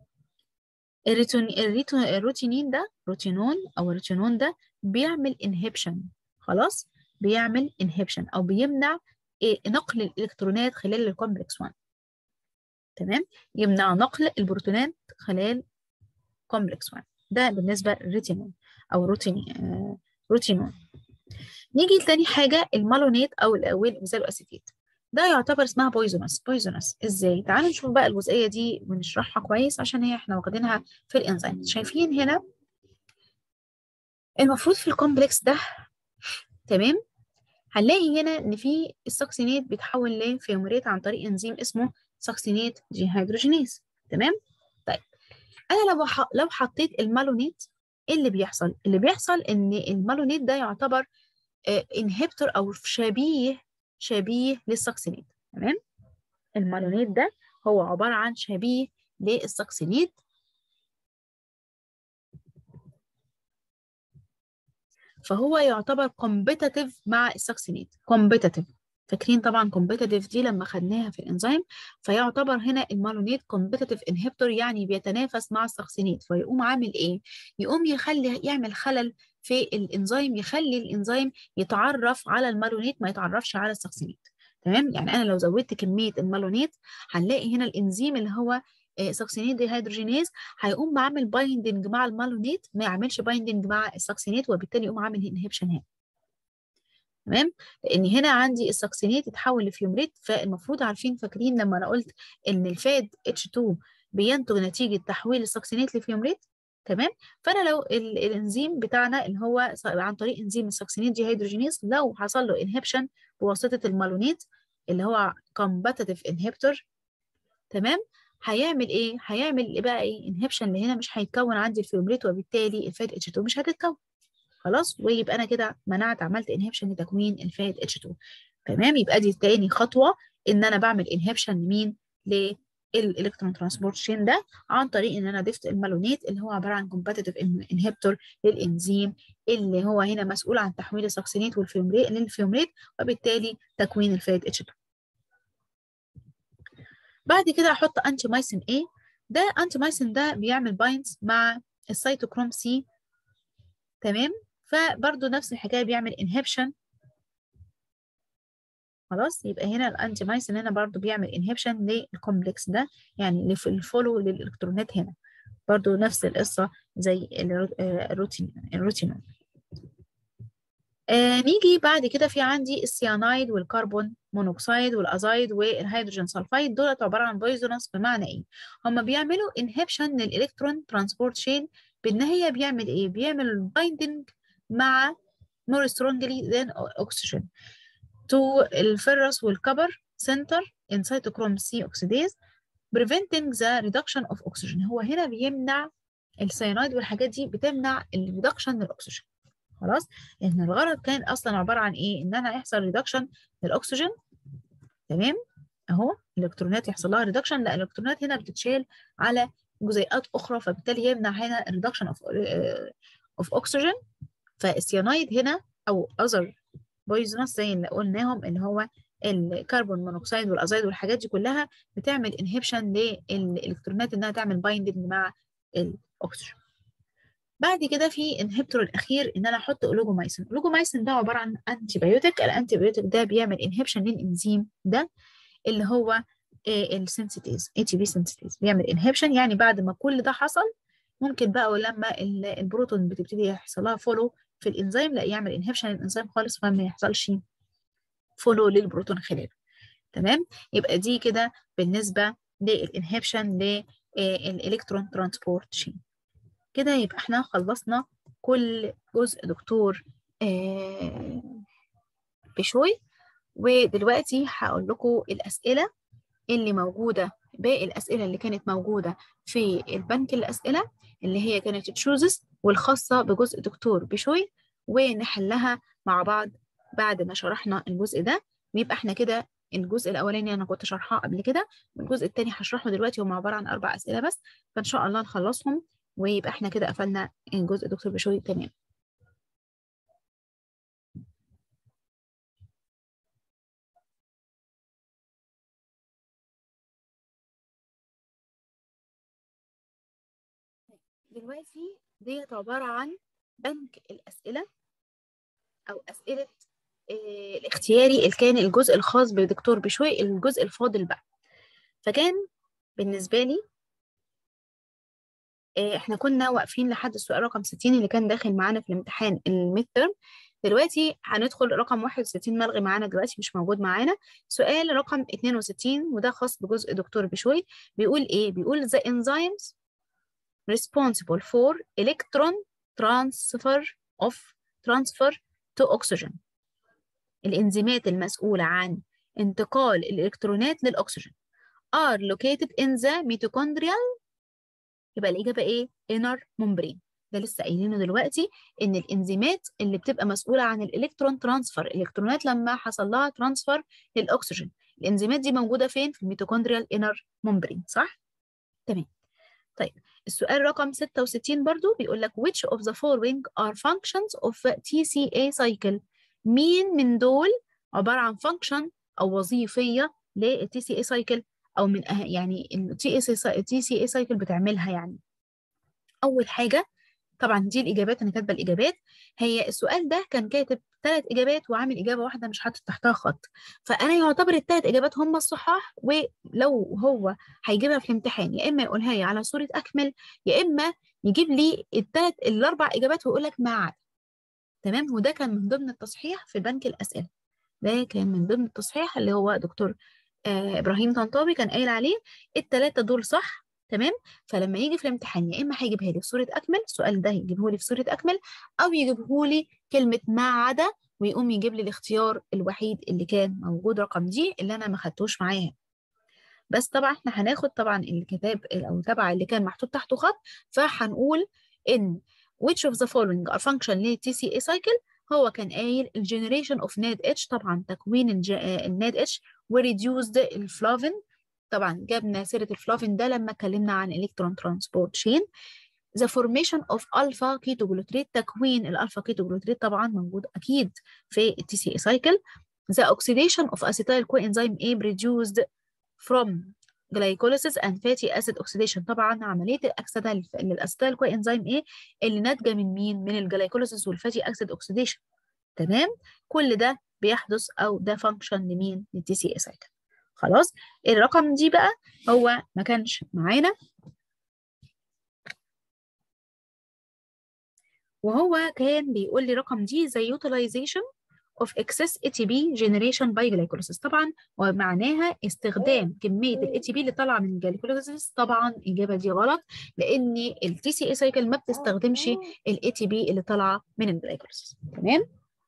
الريتون الروتينين ده روتينون او الروتينون ده بيعمل inhibition خلاص بيعمل inhibition او بيمنع إيه نقل الالكترونات خلال الكومبلكس 1 تمام يمنع نقل البروتونات خلال كومبلكس 1 ده بالنسبه للريتينون او روتيني آه روتينون نيجي لتاني حاجه المالونيت او الاوزال اسيتيت ده يعتبر اسمها بويزونس بويزونس ازاي تعالوا نشوف بقى الجزئيه دي ونشرحها كويس عشان هي احنا واخدينها في الانزيم شايفين هنا المفروض في الكومبلكس ده تمام هنلاقي هنا ان في السكسينات بيتحول لفيومريت عن طريق انزيم اسمه سكسينات ديهيدروجينيز تمام طيب انا لو ح... لو حطيت المالونيت ايه اللي بيحصل اللي بيحصل ان المالونيت ده يعتبر انهبتور او شبيه شبيه للسكسينات تمام المالونيت ده هو عباره عن شبيه للسكسينات فهو يعتبر كومبيتيتيف مع السكسينات كومبيتيتيف فاكرين طبعا كومبيتيتيف دي لما خدناها في الانزيم فيعتبر هنا المالونيت كومبيتيتيف انهبيتور يعني بيتنافس مع السكسينات فيقوم عامل ايه يقوم يخلي يعمل خلل في الانزيم يخلي الانزيم يتعرف على المالونيت ما يتعرفش على السكسينات تمام يعني انا لو زودت كميه المالونيت هنلاقي هنا الانزيم اللي هو سكسينيت ديهيدروجينيز هيقوم عامل بايندنج مع المالونيت ما يعملش بايندنج مع السكسينيت وبالتالي يقوم عامل انهبشن هنا تمام لان هنا عندي السكسينيت يتحول لفيومريت فالمفروض عارفين فاكرين لما انا قلت ان الفاد H2 بينتج نتيجه تحويل السكسينيت لفيومريت تمام فانا لو الانزيم بتاعنا اللي هو عن طريق انزيم السكسينيت ديهيدروجينيز لو حصل له انهبشن بواسطه المالونيت اللي هو كومباتيتيف انهبيتور تمام هيعمل ايه هيعمل بقى ايه انهبشن اللي هنا مش هيتكون عندي الفيومريت وبالتالي الفات اتش 2 مش هتتكون خلاص ويبقى انا كده منعت عملت انهبشن لتكوين الفات اتش 2 تمام يبقى دي تاني خطوه ان انا بعمل انهبشن لمين للالكترون ترانسبورت شين ده عن طريق ان انا ضفت المالونيت اللي هو عباره عن كومباتيتيف انهبيتور للانزيم اللي هو هنا مسؤول عن تحويل السكسينيت والفيومريت للفيومريت وبالتالي تكوين الفات اتش 2 بعد كده احط انتي مايسين A ده انتي مايسين ده بيعمل بايندز مع السيتوكروم سي تمام فبرضه نفس الحكايه بيعمل انهبشن خلاص يبقى هنا الانتي مايسين هنا برضه بيعمل انهبشن للكومبلكس ده يعني الفولو للالكترونات هنا برضه نفس القصه زي الروتين الروتينول آه نيجي بعد كده في عندي السيانايد والكربون مونوكسيد والازايد والهيدروجين سلفايد دولت عباره عن بويزونس بمعنى ايه هم بيعملوا انهبشن للالكترون ترانسبورت شين بان هي بيعمل ايه بيعمل بايندنج مع more strongly than oxygen to الفيروس والكبر center in cytochrome C oxidase preventing the reduction of oxygen هو هنا بيمنع السيانايد والحاجات دي بتمنع الريدكشن للاكسجين خلاص لان الغرض كان اصلا عباره عن ايه ان انا يحصل ريدكشن للاكسجين تمام اهو الالكترونات يحصل لها ريدكشن لا الالكترونات هنا بتتشال على جزيئات اخرى فبالتالي يمنع هنا الريدكشن اوف اوف اوكسجين فالسيانايد هنا او اذر بويزنس زي اللي قلناهم اللي هو الكربون مونوكسيد والازايد والحاجات دي كلها بتعمل انهبشن للالكترونات انها تعمل بايندنج مع الاكسجين بعد كده في انهبتور الاخير ان انا احط اولوجومايسين اولوجومايسين ده عباره عن انتي بايوتيك الانتي بايوتيك ده بيعمل انهبشن للانزيم ده اللي هو السنسيتيز اي تي بي سنسيتيز بيعمل انهبشن يعني بعد ما كل ده حصل ممكن بقى ولما البروتون بتبتدي يحصل لها فولو في الانزيم لا يعمل انهبشن للانزيم خالص فما يحصلش فولو للبروتون خلاله تمام يبقى دي كده بالنسبه للانهبشن للالكترون ترانسبورت شين كده يبقى احنا خلصنا كل جزء دكتور آه بشوي ودلوقتي هقول لكم الأسئلة اللي موجودة باقي الأسئلة اللي كانت موجودة في البنك الأسئلة اللي هي كانت تشوزز والخاصة بجزء دكتور بشوي ونحلها مع بعض بعد ما شرحنا الجزء ده ويبقى احنا كده الجزء الاولاني انا كنت شرحاه قبل كده والجزء الثاني هشرحه دلوقتي هو عباره عن اربع اسئله بس فان شاء الله نخلصهم ويبقى احنا كده قفلنا جزء دكتور بشوي تمام دلوقتي ديت عبارة عن بنك الأسئلة أو أسئلة آه الاختياري اللي كان الجزء الخاص بدكتور بشوي الجزء الفاضل بقى فكان بالنسبة لي احنا كنا واقفين لحد السؤال رقم 60 اللي كان داخل معانا في الامتحان الميد ترم دلوقتي هندخل رقم 61 ملغي معانا دلوقتي مش موجود معانا سؤال رقم 62 وده خاص بجزء دكتور بشوي بيقول ايه بيقول the enzymes responsible for electron transfer of transfer to oxygen الإنزيمات المسؤولة عن انتقال الإلكترونات للأكسجين are located in the mitochondrial يبقى الإجابة إيه؟ inner membrane ده لسه قايلينه دلوقتي إن الإنزيمات اللي بتبقى مسؤولة عن الإلكترون ترانسفير الإلكترونات لما حصل لها ترانسفير للأكسجين الإنزيمات دي موجودة فين؟ في الميتوكوندريال inner membrane صح؟ تمام طيب السؤال رقم 66 برضو بيقول لك which of the following are functions of TCA cycle مين من دول عبارة عن function أو وظيفية لل TCA cycle أو من أه يعني ال TCA cycle بتعملها يعني أول حاجة طبعا دي الإجابات أنا كاتبة الإجابات هي السؤال ده كان كاتب ثلاث إجابات وعامل إجابة واحدة مش حاطط تحتها خط فأنا يعتبر الثلاث إجابات هم الصحاح ولو هو هيجيبها في الامتحان يا إما يقولها لي على صورة أكمل يا إما يجيب لي الثلاث الأربع إجابات ويقول لك ما عدا تمام وده كان من ضمن التصحيح في بنك الأسئلة ده كان من ضمن التصحيح اللي هو دكتور آه إبراهيم طنطاوي كان قايل عليه الثلاثة دول صح تمام فلما يجي في الامتحان يا اما هيجيبها لي في صوره اكمل السؤال ده يجيبه لي في صوره اكمل او يجيبه لي كلمه ما عدا ويقوم يجيب لي الاختيار الوحيد اللي كان موجود رقم دي اللي انا ما خدتوش معاها بس طبعا احنا هناخد طبعا الكتاب او تبع اللي كان محطوط تحته خط فهنقول ان which of the following are function لل TCA cycle هو كان قايل الجنريشن اوف ناد اتش طبعا تكوين الناد اتش وريديوسد الفلافين طبعا جبنا سيرة الفلافين ده لما اتكلمنا عن الكترون ترانسبورت شين the formation of alpha ketoglutarate تكوين الالفا كيتوجلوتريت طبعا موجود اكيد في التي سي سايكل the oxidation of acetyl coenzyme A produced from glycolysis and fatty acid oxidation طبعا عمليه الاكسده للاسيتايل كوانزيم A اللي ناتجه من مين من الجلايكوليسيس والفاتي اكسيد اوكسيديشن تمام كل ده بيحدث او ده فانكشن لمين للتي سي سايكل خلاص الرقم دي بقى هو ما كانش معانا وهو كان بيقول لي رقم دي زي utilization of excess ATP generation by glycolysis طبعا ومعناها استخدام كمية ال ATP اللي طالعة من الجلايكوليسيس طبعا الإجابة دي غلط لأن ال TCA cycle ما بتستخدمش ال ATP اللي طالعة من الجلايكوليسيس تمام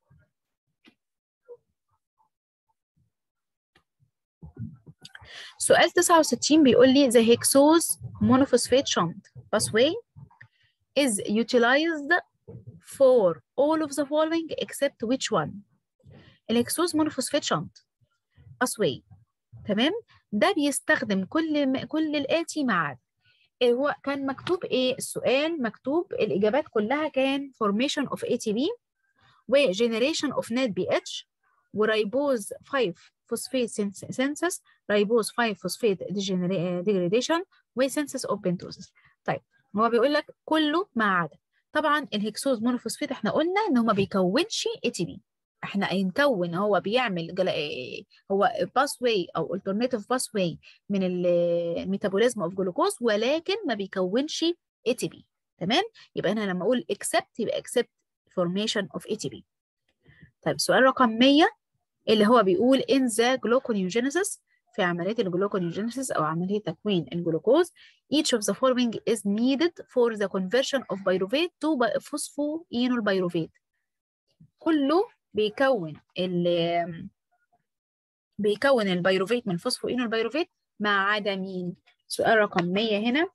سؤال 69 بيقول لي the hexose monophosphate shunt pathway is utilized for all of the following except which one الهكسوز مونوفوسفات شنط pathway تمام ده بيستخدم كل كل الآتي ما عدا هو كان مكتوب ايه السؤال مكتوب الإجابات كلها كان formation of ATP و generation of NAD BH وريبوز 5 فوسفيت سينسس ريبوز 5 فوسفيت ديجريديشن وسينسس اوف بنتوزس طيب هو بيقول لك كله ما عدا طبعا الهكسوز مونوفوسفيت احنا قلنا ان هو ما بيكونش اي تي بي احنا هنكون هو بيعمل جل... هو باس واي او alternative باس واي من الميتابوليزم اوف جلوكوز ولكن ما بيكونش اي تي بي تمام يبقى انا لما اقول accept يبقى accept formation of ATP طيب سؤال رقم 100 اللي هو بيقول in the gluconeogenesis في عملية الجلوكونيوجينيسيس أو عملية تكوين الجلوكوز each of the following is needed for the conversion of pyruvate to phosphoenol pyruvate كله بيكون ال بيكون البيروفيت من الفوسفوينول بيروفيت ما عدا مين؟ سؤال رقم 100 هنا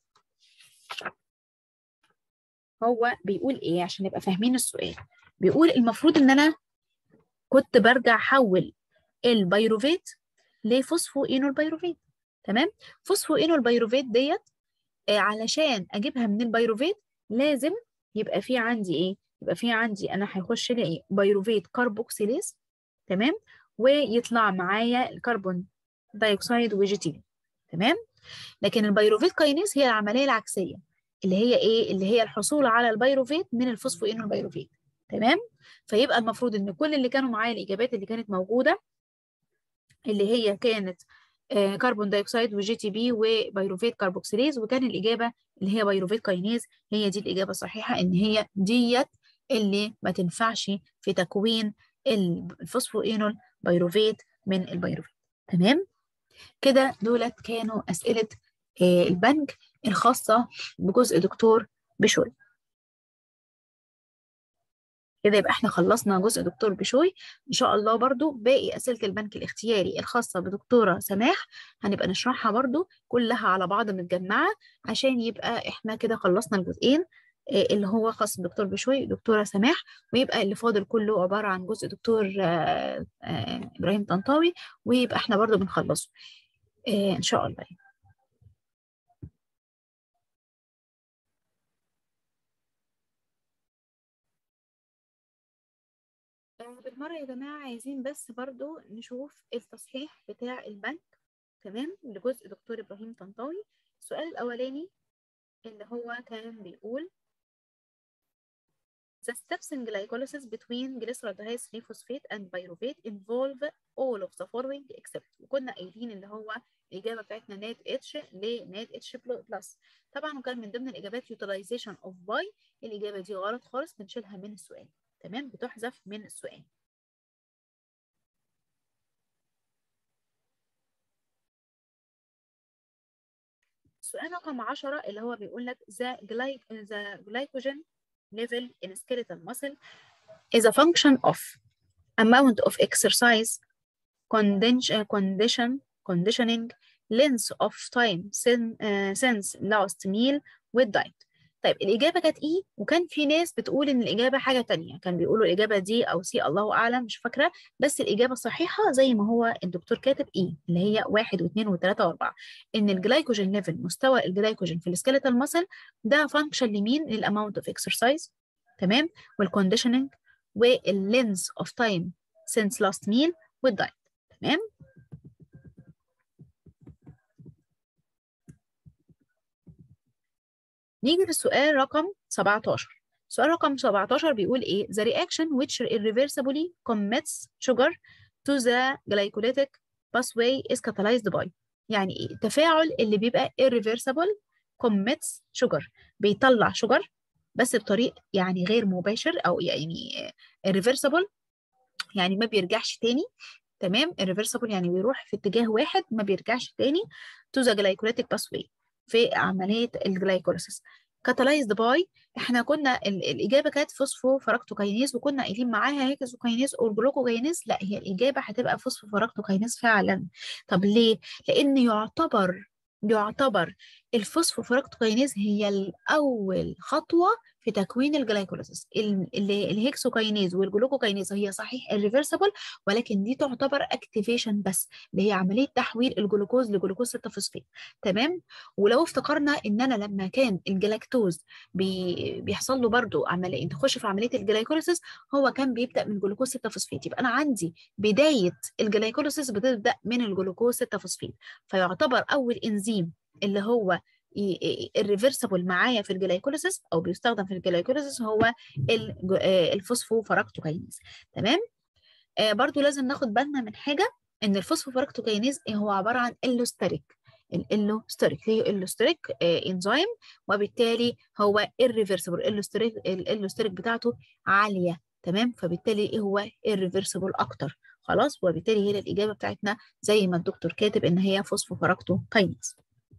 هو بيقول ايه عشان نبقى فاهمين السؤال بيقول المفروض ان انا كنت برجع احول البيروفيت لفوسفوينول بيروفيت تمام فوسفوينول بيروفيت ديت آه علشان اجيبها من البيروفيت لازم يبقى في عندي ايه يبقى في عندي انا هيخش لي ايه بيروفيت كاربوكسيليز تمام ويطلع معايا الكربون دايوكسيد وجيتين تمام لكن البيروفيت كاينيز هي العمليه العكسيه اللي هي ايه اللي هي الحصول على البيروفيت من الفوسفوينول بيروفيت تمام فيبقى المفروض ان كل اللي كانوا معايا الاجابات اللي كانت موجوده اللي هي كانت آه كربون دايوكسيد وجي تي بي وبيروفيت كاربوكسيليز وكان الاجابه اللي هي بيروفيت كاينيز هي دي الاجابه الصحيحه ان هي ديت اللي ما تنفعش في تكوين الفوسفوينول بيروفيت من البيروفيت تمام كده دولت كانوا اسئله آه البنك الخاصه بجزء دكتور بشوي كده يبقى احنا خلصنا جزء دكتور بشوي ان شاء الله برضو باقي اسئله البنك الاختياري الخاصه بدكتوره سماح هنبقى نشرحها برضو كلها على بعض متجمعه عشان يبقى احنا كده خلصنا الجزئين اللي هو خاص بدكتور بشوي دكتوره سماح ويبقى اللي فاضل كله عباره عن جزء دكتور ابراهيم طنطاوي ويبقى احنا برضو بنخلصه ان شاء الله بالمرة يا جماعة عايزين بس برضو نشوف التصحيح بتاع البنك تمام لجزء دكتور إبراهيم طنطاوي السؤال الأولاني اللي هو كان بيقول The steps in glycolysis between glyceraldehyde 3-phosphate and pyruvate involve all of the following except وكنا قايلين اللي هو الإجابة بتاعتنا نات اتش لنات اتش بلس طبعا وكان من ضمن الإجابات utilization of by الإجابة دي غلط خالص بنشيلها من السؤال تمام بتحذف من السؤال السؤال رقم 10 اللي هو بيقول لك the, gly the glycogen level in skeletal muscle is a function of amount of exercise condition, condition conditioning length of time since, uh, since last meal with diet طيب الإجابة كانت إيه؟ وكان في ناس بتقول إن الإجابة حاجة تانية، كان بيقولوا الإجابة دي أو سي الله أعلم مش فاكرة، بس الإجابة الصحيحة زي ما هو الدكتور كاتب إيه؟ اللي هي واحد واثنين وثلاثة وأربعة، إن الجلايكوجين ليفل مستوى الجلايكوجين في السكيلتال ماسل ده فانكشن لمين؟ للأماونت أوف إكسرسايز تمام؟ والكونديشننج واللينز أوف تايم since last meal والدايت تمام؟ نيجي للسؤال رقم 17 سؤال رقم 17 بيقول ايه the reaction which irreversibly commits sugar to the glycolytic pathway is catalyzed by يعني ايه التفاعل اللي بيبقى irreversible commits sugar بيطلع شجر بس بطريق يعني غير مباشر او يعني irreversible يعني ما بيرجعش تاني تمام irreversible يعني بيروح في اتجاه واحد ما بيرجعش تاني to the glycolytic pathway في عمليه الجلايكوليسيس كاتالايزد باي احنا كنا الاجابه كانت فوسفو فراكتوكاينيز وكنا قايلين معاها هيكسوكاينيز او جلوكوكاينيز لا هي الاجابه هتبقى فوسفو فراكتوكاينيز فعلا طب ليه لان يعتبر يعتبر الفوسفوفراكتوكاينيز هي الاول خطوه في تكوين الجلايكوليسيس الهيكسوكاينيز والجلوكوكاينيز هي صحيح الريفرسبل ولكن دي تعتبر اكتيفيشن بس اللي هي عمليه تحويل الجلوكوز لجلوكوز 6 فوسفات تمام ولو افتكرنا ان انا لما كان الجلاكتوز بي بيحصل له برضو عمليه تخش في عمليه الجلايكوليسيس هو كان بيبدا من جلوكوز 6 فوسفات يبقى انا عندي بدايه الجلايكوليسيس بتبدا من الجلوكوز 6 فوسفات فيعتبر اول انزيم اللي هو الريفرسبل معايا في الجلايكوليسيس او بيستخدم في الجلايكوليسيس هو الفوسفوفراكتوكاينيز تمام آه برضو لازم ناخد بالنا من حاجه ان الفوسفوفراكتوكاينيز هو عباره عن اللوستريك الالوستريك هي اللوستريك آه انزيم وبالتالي هو الريفرسبل اللوستريك اللوستريك بتاعته عاليه تمام فبالتالي ايه هو الريفرسبل اكتر خلاص وبالتالي هي الاجابه بتاعتنا زي ما الدكتور كاتب ان هي فوسفوفراكتوكاينيز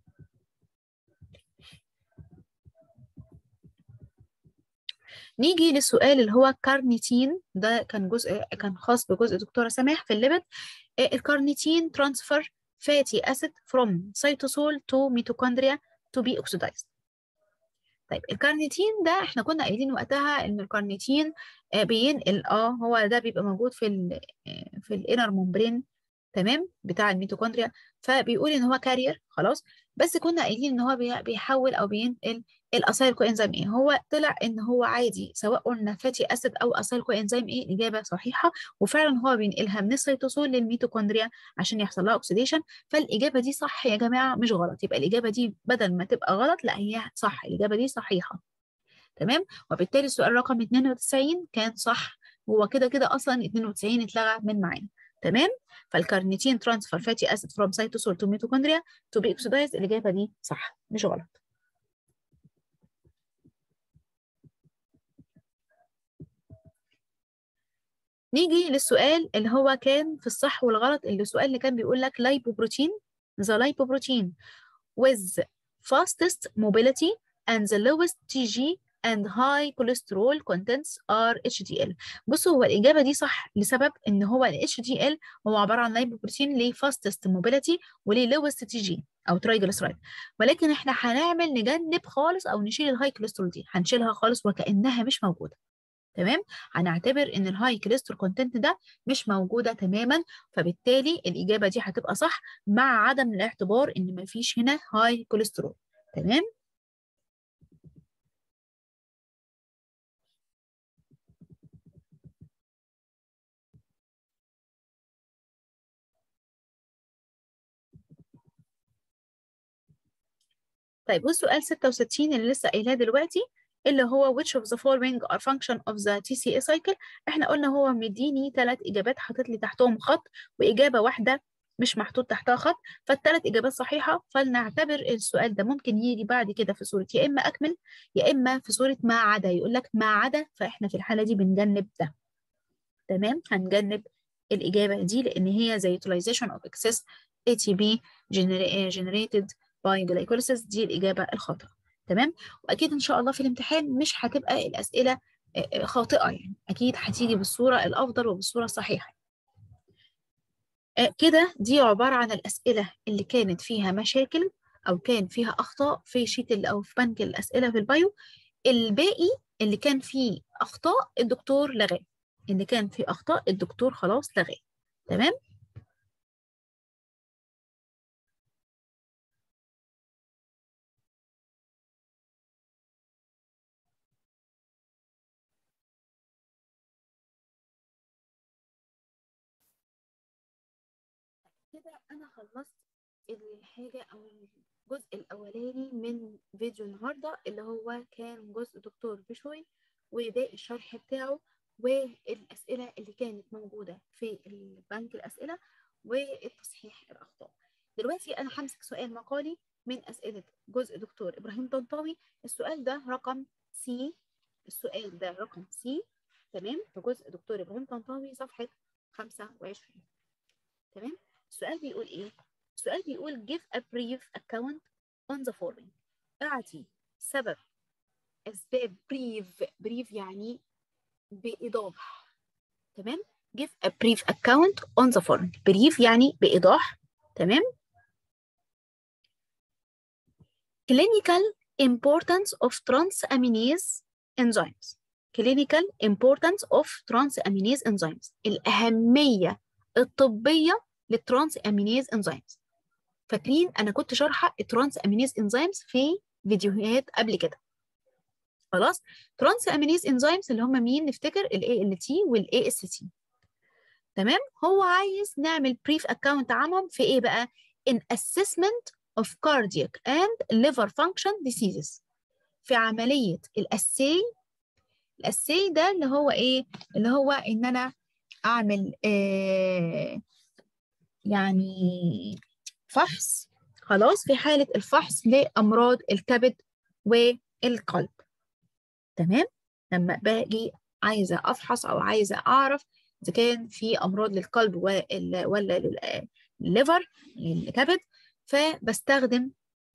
نيجي للسؤال اللي هو كارنيتين ده كان جزء كان خاص بجزء دكتوره سماح في الليبت الكارنيتين ترانسفير فاتي اسيد فروم سيتوسول تو ميتوكوندريا تو بي اوكسيدايزد طيب الكارنيتين ده احنا كنا قايلين وقتها ان الكارنيتين بينقل اه هو ده بيبقى موجود في ال في الانر ممبرين تمام بتاع الميتوكوندريا فبيقول ان هو كارير خلاص بس كنا قايلين ان هو بيحول او بينقل الاسايل كو انزيم ايه هو طلع ان هو عادي سواء قلنا فاتي اسيد او اسايل كو انزيم ايه الاجابه صحيحه وفعلا هو بينقلها من السيتوسول للميتوكوندريا عشان يحصل لها اوكسيديشن فالاجابه دي صح يا جماعه مش غلط يبقى الاجابه دي بدل ما تبقى غلط لا هي صح الاجابه دي صحيحه تمام وبالتالي السؤال رقم 92 كان صح هو كده كده اصلا 92 اتلغى من معانا تمام فالكارنيتين ترانسفير فاتي اسيد فروم سيتوسول تو ميتوكوندريا تو بي اوكسيدايز الاجابه دي صح مش غلط نيجي للسؤال اللي هو كان في الصح والغلط اللي السؤال اللي كان بيقول لك لايبوبروتين the lipoprotein with fastest mobility and the lowest TG and high cholesterol contents are HDL بصوا هو الإجابة دي صح لسبب إن هو ال HDL هو عبارة عن لايبوبروتين ليه fastest mobility وليه lowest TG أو triglyceride ولكن إحنا هنعمل نجنب خالص أو نشيل الهاي كوليسترول دي هنشيلها خالص وكأنها مش موجودة تمام هنعتبر ان الهاي كوليسترول كونتنت ده مش موجوده تماما فبالتالي الاجابه دي هتبقى صح مع عدم الاعتبار ان مفيش هنا هاي كوليسترول تمام طيب والسؤال 66 اللي لسه قايلاه دلوقتي اللي هو which of the following are function of the TCA cycle احنا قلنا هو مديني ثلاث اجابات حاطط لي تحتهم خط واجابه واحده مش محطوط تحتها خط فالثلاث اجابات صحيحه فلنعتبر السؤال ده ممكن يجي بعد كده في صوره يا اما اكمل يا اما في صوره ما عدا يقول لك ما عدا فاحنا في الحاله دي بنجنب ده تمام هنجنب الاجابه دي لان هي زي utilization of excess ATP generated by glycolysis دي الاجابه الخاطئه تمام واكيد ان شاء الله في الامتحان مش هتبقى الاسئله خاطئه يعني اكيد هتيجي بالصوره الافضل وبالصوره الصحيحه كده دي عباره عن الاسئله اللي كانت فيها مشاكل او كان فيها اخطاء في شيت او في بنك الاسئله في البايو الباقي اللي كان فيه اخطاء الدكتور لغاه اللي كان فيه اخطاء الدكتور خلاص لغاه تمام كده انا خلصت الحاجه او الجزء الاولاني من فيديو النهارده اللي هو كان جزء دكتور بشوي وباقي الشرح بتاعه والاسئله اللي كانت موجوده في البنك الاسئله والتصحيح الاخطاء دلوقتي انا همسك سؤال مقالي من اسئله جزء دكتور ابراهيم طنطاوي السؤال ده رقم سي السؤال ده رقم سي تمام في جزء دكتور ابراهيم طنطاوي صفحه 25 تمام السؤال بيقول ايه السؤال بيقول give a brief account on the following اعطي سبب اسباب brief brief يعني بايضاح تمام give a brief account on the following brief يعني بايضاح تمام clinical importance of transaminase enzymes clinical importance of transaminase enzymes الأهمية الطبية للترانس امينيز انزيمز فاكرين انا كنت شارحه الترانس امينيز انزيمز في فيديوهات قبل كده خلاص ترانس امينيز انزيمز اللي هم مين نفتكر الاي ال تي والاي اس تي تمام هو عايز نعمل بريف اكاونت عنهم في ايه بقى in assessment of cardiac and liver function diseases في عمليه الاسي الاسي ده اللي هو ايه اللي هو ان انا اعمل آه يعني فحص خلاص في حالة الفحص لأمراض الكبد والقلب تمام لما باجي عايزة أفحص أو عايزة أعرف إذا كان في أمراض للقلب ولا للليفر الكبد فبستخدم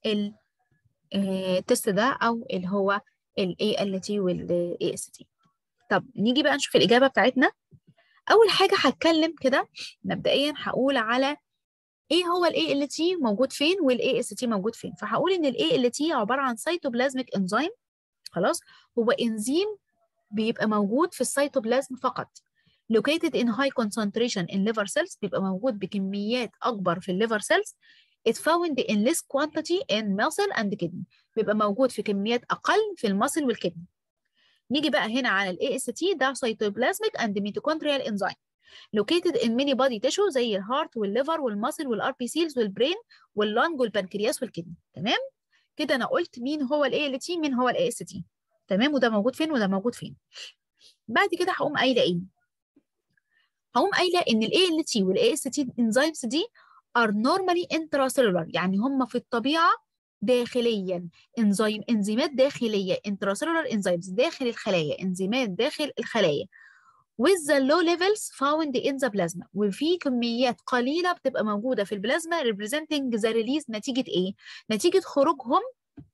التست ده أو اللي هو ال ALT وال AST طب نيجي بقى نشوف الإجابة بتاعتنا اول حاجه هتكلم كده مبدئيا هقول على ايه هو الاي ال تي موجود فين والاي اس تي موجود فين فهقول ان الاي ال تي عباره عن سيتوبلازميك انزيم خلاص هو انزيم بيبقى موجود في السيتوبلازم فقط located in high concentration in liver cells بيبقى موجود بكميات اكبر في الليفر سيلز it found in less quantity in muscle and kidney بيبقى موجود في كميات اقل في المصل والكدني نيجي بقى هنا على الاي اس تي ده cytoplasmic and mitochondrial enzyme located in many body tissue زي الهارت والليفر والماسل والار بي سيلز والبرين واللنج والبنكرياس والكدني تمام كده انا قلت مين هو الاي ال تي مين هو الاي اس تي تمام وده موجود فين وده موجود فين بعد كده هقوم قايله ايه هقوم قايله ان الاي ال تي والاي اس تي انزيمز دي are normally intracellular يعني هم في الطبيعه داخليا انزيم انزيمات داخليه intracellular enzymes داخل الخلايا انزيمات داخل الخلايا with the low levels found in the plasma وفي كميات قليله بتبقى موجوده في البلازما representing the release نتيجه ايه نتيجه خروجهم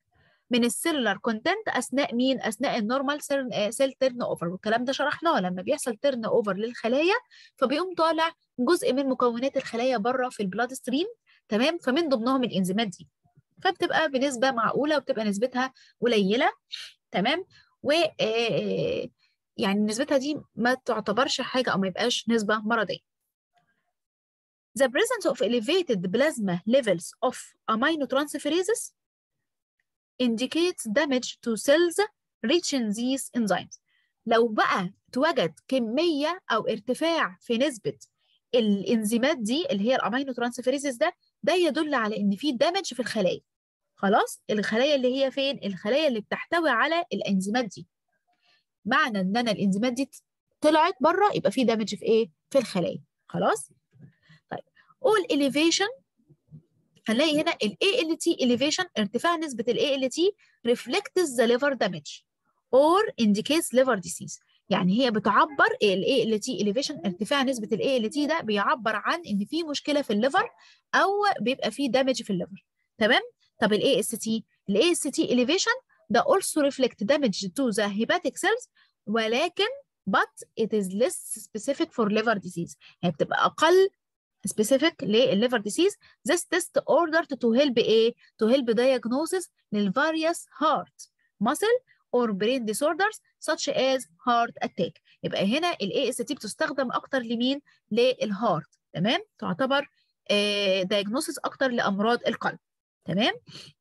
من السيلولار كونتنت اثناء مين اثناء النورمال سيل تيرن اوفر والكلام ده شرحناه لما بيحصل تيرن اوفر للخلايا فبيقوم طالع جزء من مكونات الخلايا بره في البلاد ستريم تمام فمن ضمنهم الانزيمات دي فبتبقى بنسبه معقوله وبتبقى نسبتها قليله تمام و يعني نسبتها دي ما تعتبرش حاجه او ما يبقاش نسبه مرضيه The presence of elevated plasma levels of aminotransferases indicates damage to cells reaching these enzymes. لو بقى توجد كمية أو ارتفاع في نسبة الانزيمات دي اللي هي الامينو ترانسفيريزز ده ده يدل على ان في دامج في الخلايا خلاص الخلايا اللي هي فين الخلايا اللي بتحتوي على الانزيمات دي معنى ان انا الانزيمات دي طلعت بره يبقى في دامج في ايه في الخلايا خلاص طيب all elevation هنلاقي هنا ال ALT elevation ارتفاع نسبة ال ALT reflects the liver damage or indicates liver disease يعني هي بتعبر ال ALT elevation ارتفاع نسبة ال ALT ده بيعبر عن ان في مشكلة في الليفر او بيبقى في دامج في الليفر تمام طب ال AST ال AST elevation ده also reflect damage to the hepatic cells ولكن but it is less specific for liver disease يعني بتبقى اقل specific للليفر disease this test ordered to help ايه to help diagnosis لل various heart muscle or brain disorders such as heart attack يبقى هنا ال AST بتستخدم اكتر لمين للهارت تمام تعتبر آه diagnosis اكتر لامراض القلب تمام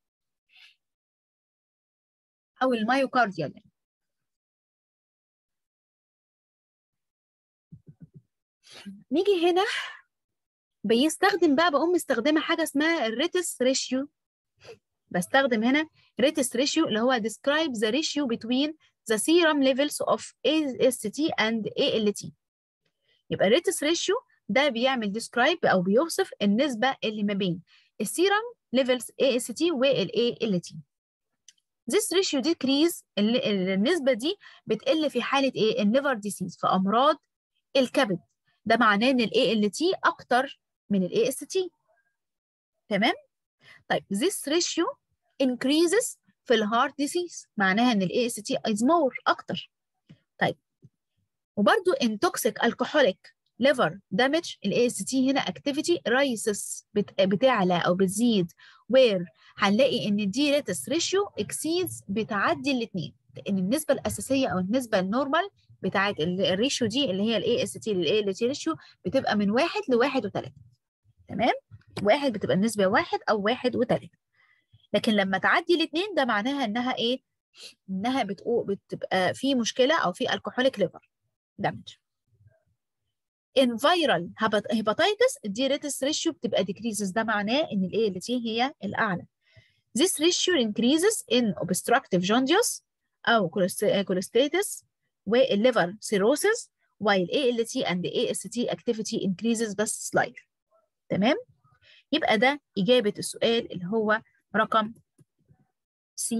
او المايوكارديال يعني. نيجي هنا بيستخدم بقى بقوم مستخدمه حاجه اسمها الريتس ريشيو بستخدم هنا ريتس ريشيو اللي هو describe the ratio between the serum levels of AST and ALT يبقى الريتس ريشيو ده بيعمل describe او بيوصف النسبه اللي ما بين السيرم levels AST وال ALT This ratio decrease النسبة دي بتقل في حالة ايه؟ الليفر ديسيز في أمراض الكبد ده معناه إن ال ALT أكتر من ال AST تمام؟ طيب this ratio increases في الهارت ديسيز معناها إن ال AST is more أكتر طيب وبرده in toxic alcoholic liver damage ال AST هنا activity rises بتعلى أو بتزيد where هنلاقي ان دي ريتس ريشيو اكسيدز بتعدي الاثنين لان النسبه الاساسيه او النسبه النورمال بتاعت الريشيو دي اللي هي الاي اس تي للاي ال تي ريشيو بتبقى من واحد لواحد وثلاثه تمام واحد بتبقى النسبه واحد او واحد وثلاثه لكن لما تعدي الاثنين ده معناها انها ايه انها بتقو بتبقى في مشكله او في الكحوليك ليفر دامج in viral hepatitis دي ريتس ريشيو بتبقى decreases ده معناه ان الاي ال تي هي الاعلى This ratio increases in obstructive jaundice أو cholestasis والliver cirrhosis while ALT and AST activity increases بس slightly تمام؟ يبقى ده إجابة السؤال اللي هو رقم C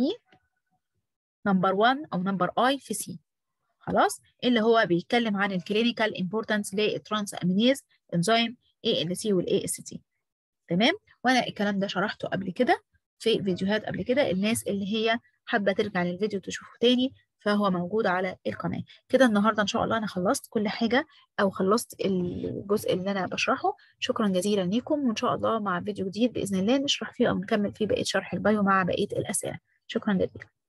نمبر 1 أو نمبر I في C خلاص اللي هو بيتكلم عن الكلينيكال امبورتانس للترانس امينيز انزيم ALT وال AST تمام؟ وأنا الكلام ده شرحته قبل كده في فيديوهات قبل كده الناس اللي هي حابة ترجع للفيديو تشوفه تاني فهو موجود على القناة كده النهاردة إن شاء الله أنا خلصت كل حاجة أو خلصت الجزء اللي أنا بشرحه شكرا جزيلا ليكم وإن شاء الله مع فيديو جديد بإذن الله نشرح فيه أو نكمل فيه بقية شرح البايو مع بقية الأسئلة شكرا جزيلا